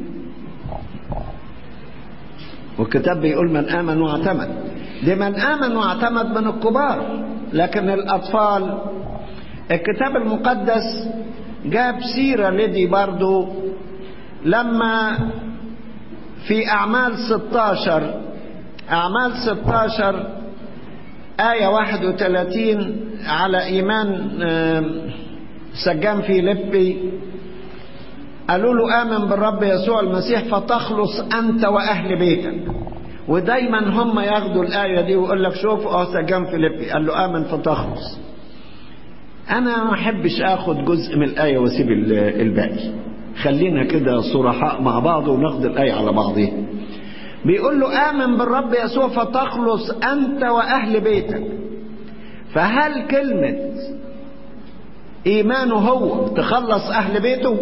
والكتاب بيقول من امن واعتمد دي من امن واعتمد من الكبار لكن الاطفال الكتاب المقدس جاب سيره لدي برضو لما في اعمال 16 أعمال 16 آية 31 على إيمان سجان فيليبي قالوا له آمن بالرب يسوع المسيح فتخلص أنت وأهل بيتك ودايما هم ياخدوا الآية دي ويقول لك شوف اه سجان فيليبي قال له آمن فتخلص أنا ما أحبش آخد جزء من الآية وأسيب الباقي خلينا كده صرحاء مع بعض وناخد الآية على بعضها بيقول له آمن بالرب يسوع فتخلص أنت وأهل بيتك فهل كلمة إيمانه هو تخلص أهل بيته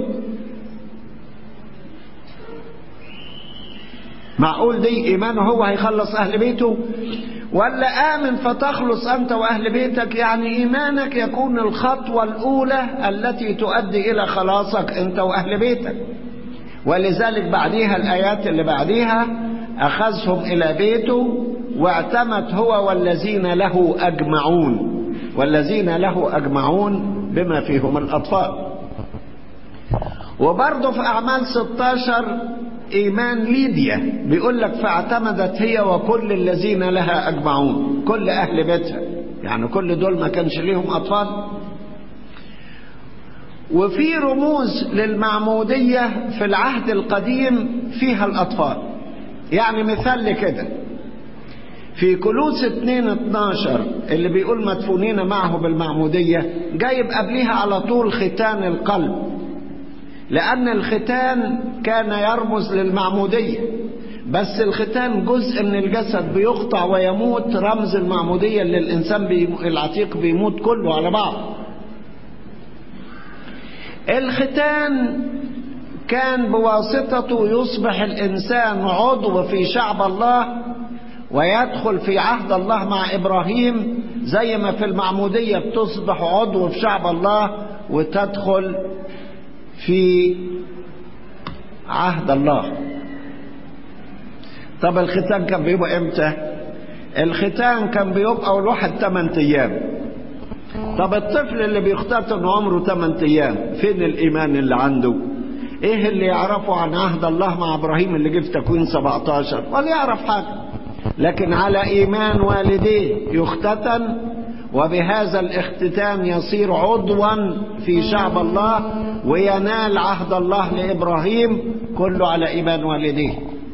معقول دي إيمانه هو هيخلص أهل بيته ولا آمن فتخلص أنت وأهل بيتك يعني إيمانك يكون الخطوة الأولى التي تؤدي إلى خلاصك أنت وأهل بيتك ولذلك بعديها الآيات اللي بعديها أخذهم إلى بيته واعتمد هو والذين له أجمعون والذين له أجمعون بما فيهم الأطفال وبرضه في أعمال 16 إيمان ليديا بيقول لك فاعتمدت هي وكل الذين لها أجمعون كل أهل بيتها يعني كل دول ما كانش ليهم أطفال وفي رموز للمعمودية في العهد القديم فيها الأطفال يعني مثال لكده في كلوس 2 12 اللي بيقول مدفونين معه بالمعمودية جايب قبليها على طول ختان القلب لأن الختان كان يرمز للمعمودية بس الختان جزء من الجسد بيقطع ويموت رمز المعمودية اللي الإنسان بي... العتيق بيموت كله على بعض الختان كان بواسطته يصبح الإنسان عضو في شعب الله ويدخل في عهد الله مع إبراهيم زي ما في المعمودية بتصبح عضو في شعب الله وتدخل في عهد الله طب الختان كان بيبقى امتى الختان كان بيبقى الواحد 8 ايام طب الطفل اللي بيختتن عمره 8 ايام فين الايمان اللي عنده ايه اللي يعرفه عن عهد الله مع ابراهيم اللي جه في تكوين 17 ولا يعرف حاجه لكن على ايمان والديه يختتن وبهذا الاختتان يصير عضوا في شعب الله وينال عهد الله لابراهيم كله على ايمان والديه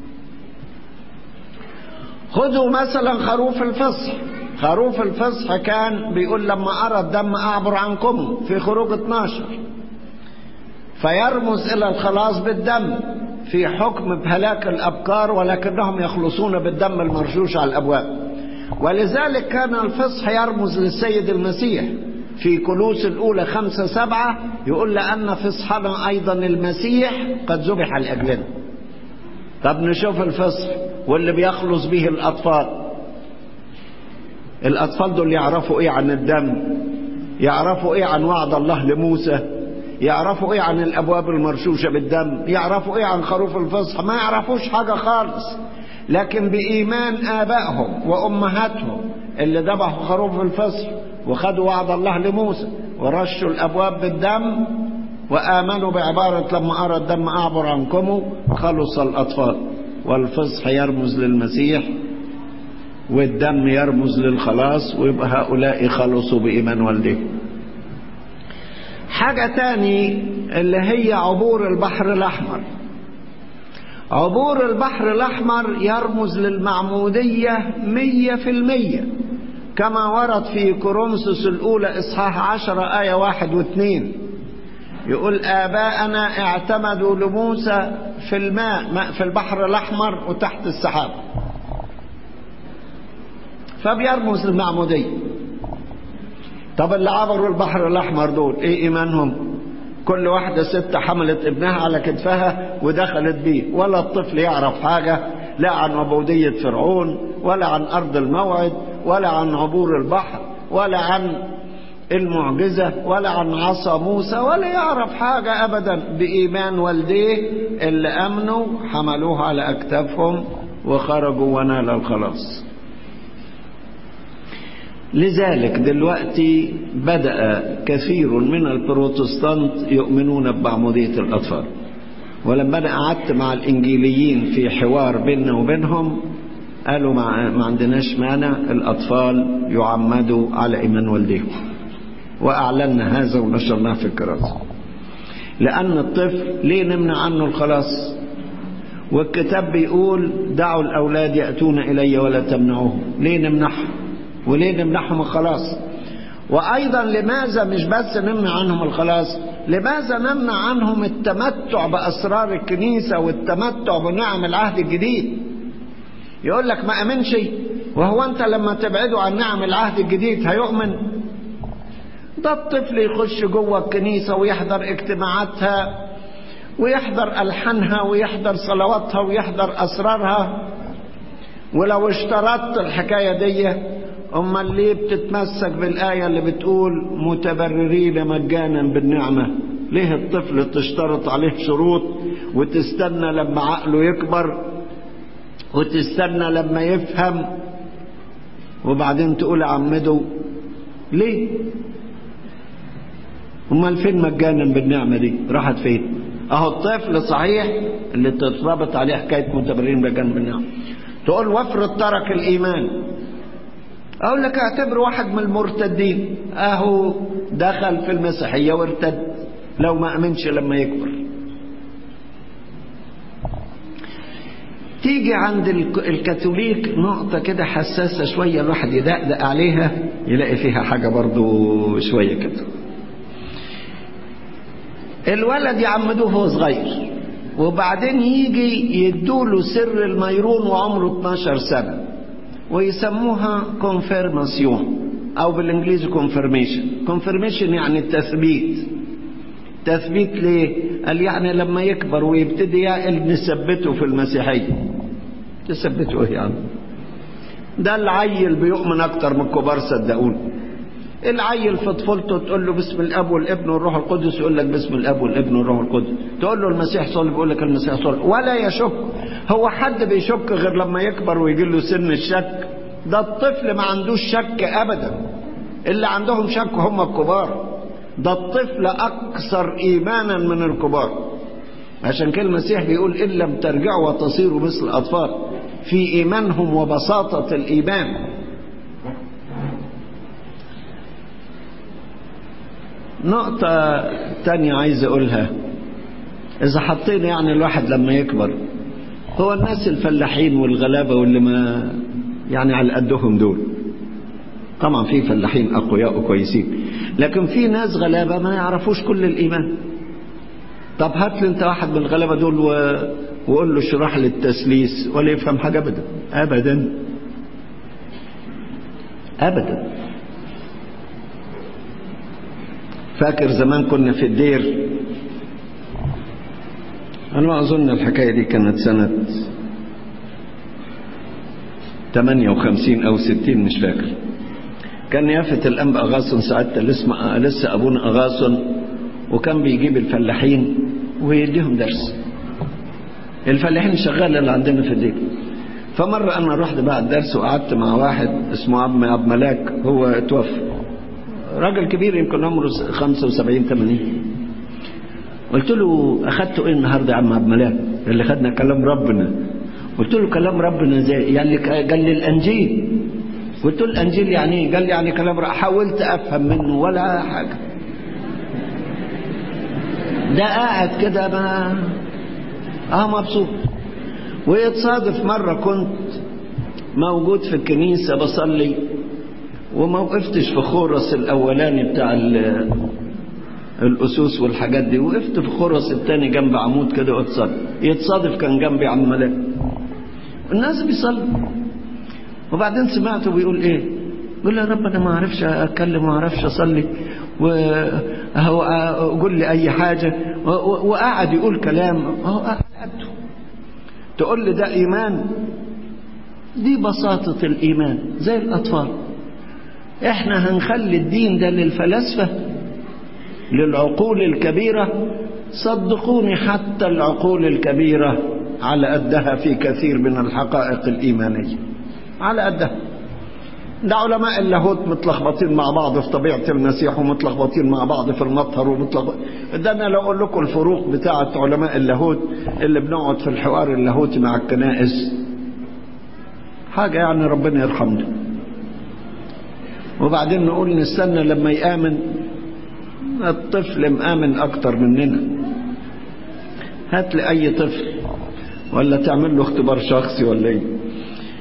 خذوا مثلا خروف الفصح خروف الفصح كان بيقول لما ارى الدم اعبر عنكم في خروج 12 فيرمز الى الخلاص بالدم في حكم بهلاك الابكار ولكنهم يخلصون بالدم المرشوش على الابواب ولذلك كان الفصح يرمز للسيد المسيح في كلوس الأولى خمسة سبعة يقول لأن فصحنا أيضا المسيح قد ذبح لأجلنا طب نشوف الفصح واللي بيخلص به الأطفال الأطفال دول يعرفوا إيه عن الدم يعرفوا إيه عن وعد الله لموسى يعرفوا إيه عن الأبواب المرشوشة بالدم يعرفوا إيه عن خروف الفصح ما يعرفوش حاجة خالص لكن بإيمان آبائهم وأمهاتهم اللي ذبحوا خروف الفصح وخدوا وعد الله لموسى ورشوا الأبواب بالدم وآمنوا بعبارة لما أرى الدم أعبر عنكم خلص الأطفال والفصح يرمز للمسيح والدم يرمز للخلاص ويبقى هؤلاء خلصوا بإيمان والديهم حاجة تاني اللي هي عبور البحر الأحمر عبور البحر الأحمر يرمز للمعمودية مية في المية كما ورد في كورنثوس الأولى إصحاح عشرة آية واحد واثنين يقول آباءنا اعتمدوا لموسى في الماء ماء في البحر الأحمر وتحت السحاب فبيرمز للمعمودية طب اللي عبروا البحر الأحمر دول إيه إيمانهم كل واحدة ست حملت ابنها على كتفها ودخلت بيه ولا الطفل يعرف حاجة لا عن عبودية فرعون ولا عن أرض الموعد ولا عن عبور البحر ولا عن المعجزة ولا عن عصا موسى ولا يعرف حاجة أبدا بإيمان والديه اللي أمنوا حملوه على أكتافهم وخرجوا ونال الخلاص لذلك دلوقتي بدأ كثير من البروتستانت يؤمنون بمعمودية الأطفال ولما أنا قعدت مع الإنجيليين في حوار بيننا وبينهم قالوا ما, ما عندناش مانع الأطفال يعمدوا على إيمان والديهم وأعلنا هذا ونشرناه في الكراسة لأن الطفل ليه نمنع عنه الخلاص والكتاب بيقول دعوا الأولاد يأتون إلي ولا تمنعوهم ليه نمنعهم وليه نمنعهم الخلاص وأيضا لماذا مش بس نمنع عنهم الخلاص لماذا نمنع عنهم التمتع بأسرار الكنيسة والتمتع بنعم العهد الجديد يقول لك ما أمنش وهو أنت لما تبعده عن نعم العهد الجديد هيؤمن ده الطفل يخش جوه الكنيسة ويحضر اجتماعاتها ويحضر ألحانها ويحضر صلواتها ويحضر أسرارها ولو اشترطت الحكاية دي أمال ليه بتتمسك بالآية اللي بتقول متبررين مجانا بالنعمة ليه الطفل تشترط عليه شروط وتستنى لما عقله يكبر وتستنى لما يفهم وبعدين تقول عمده ليه امال فين مجانا بالنعمه دي راحت فين اهو الطفل صحيح اللي تتربط عليه حكايه متبررين مجانا بالنعمه تقول وافرض ترك الايمان اقول لك اعتبر واحد من المرتدين اهو دخل في المسيحيه وارتد لو ما امنش لما يكبر تيجي عند الكاثوليك نقطة كده حساسة شوية الواحد يدقدق عليها يلاقي فيها حاجة برضو شوية كده الولد يعمدوه وهو صغير وبعدين يجي يدوله سر الميرون وعمره 12 سنة ويسموها كونفيرماسيون او بالانجليزي كونفirmation كونفirmation يعني التثبيت تثبيت ليه قال يعني لما يكبر ويبتدي يعقل نثبته في المسيحية تثبته ايه يعني ده العيل بيؤمن اكتر من الكبار صدقوني العيل في طفولته تقول له باسم الاب والابن والروح القدس يقول لك باسم الاب والابن والروح القدس تقول له المسيح صلب يقول لك المسيح صلب ولا يشك هو حد بيشك غير لما يكبر ويجي له سن الشك ده الطفل ما عندوش شك ابدا اللي عندهم شك هم الكبار ده الطفل اكثر ايمانا من الكبار عشان كده المسيح بيقول ان لم ترجعوا وتصيروا مثل الاطفال في ايمانهم وبساطه الايمان نقطة تانية عايز أقولها إذا حطينا يعني الواحد لما يكبر هو الناس الفلاحين والغلابة واللي ما يعني على قدهم دول طبعا في فلاحين أقوياء وكويسين لكن في ناس غلابة ما يعرفوش كل الإيمان طب هات لي أنت واحد من الغلابة دول و... وقول له اشرح لي التسليس ولا يفهم حاجة أبدا أبدا أبدا فاكر زمان كنا في الدير أنا ما أظن الحكاية دي كانت سنة 58 أو 60 مش فاكر كان يافت الأنبا أغاصن ساعتها لسه لسه أبونا أغاصن وكان بيجيب الفلاحين ويديهم درس الفلاحين شغال اللي عندنا في الدير فمرة أنا رحت بعد درس وقعدت مع واحد اسمه عم عبد ملاك هو توفى راجل كبير يمكن عمره 75 80 قلت له اخدته ايه النهارده يا عم عبد الملاك اللي خدنا كلام ربنا قلت له كلام ربنا ازاي يعني قال لي الانجيل قلت له الانجيل يعني ايه قال لي يعني كلام ربنا حاولت افهم منه ولا حاجه ده قاعد كده ما اه مبسوط ويتصادف مرة كنت موجود في الكنيسة بصلي وما وقفتش في خورس الأولاني بتاع الأسوس والحاجات دي وقفت في خورس التاني جنب عمود كده واتصلي يتصادف كان جنبي عم ملاك الناس بيصلوا وبعدين سمعته بيقول ايه يقول يا رب انا ما اعرفش اتكلم ما اعرفش اصلي وهو قول لي اي حاجه وقعد يقول كلام هو قعدته تقول لي ده ايمان دي بساطه الايمان زي الاطفال احنا هنخلي الدين ده للفلاسفه للعقول الكبيره صدقوني حتى العقول الكبيره على قدها في كثير من الحقائق الايمانيه على قدها ده علماء اللاهوت متلخبطين مع بعض في طبيعة المسيح ومتلخبطين مع بعض في المطهر ومتلخبط ده أنا لو أقول لكم الفروق بتاعة علماء اللاهوت اللي بنقعد في الحوار اللاهوتي مع الكنائس حاجة يعني ربنا يرحمنا وبعدين نقول نستنى لما يآمن الطفل مآمن أكتر مننا هات لي أي طفل ولا تعمل له اختبار شخصي ولا ايه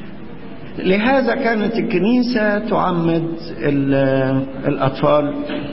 لهذا كانت الكنيسة تعمد الأطفال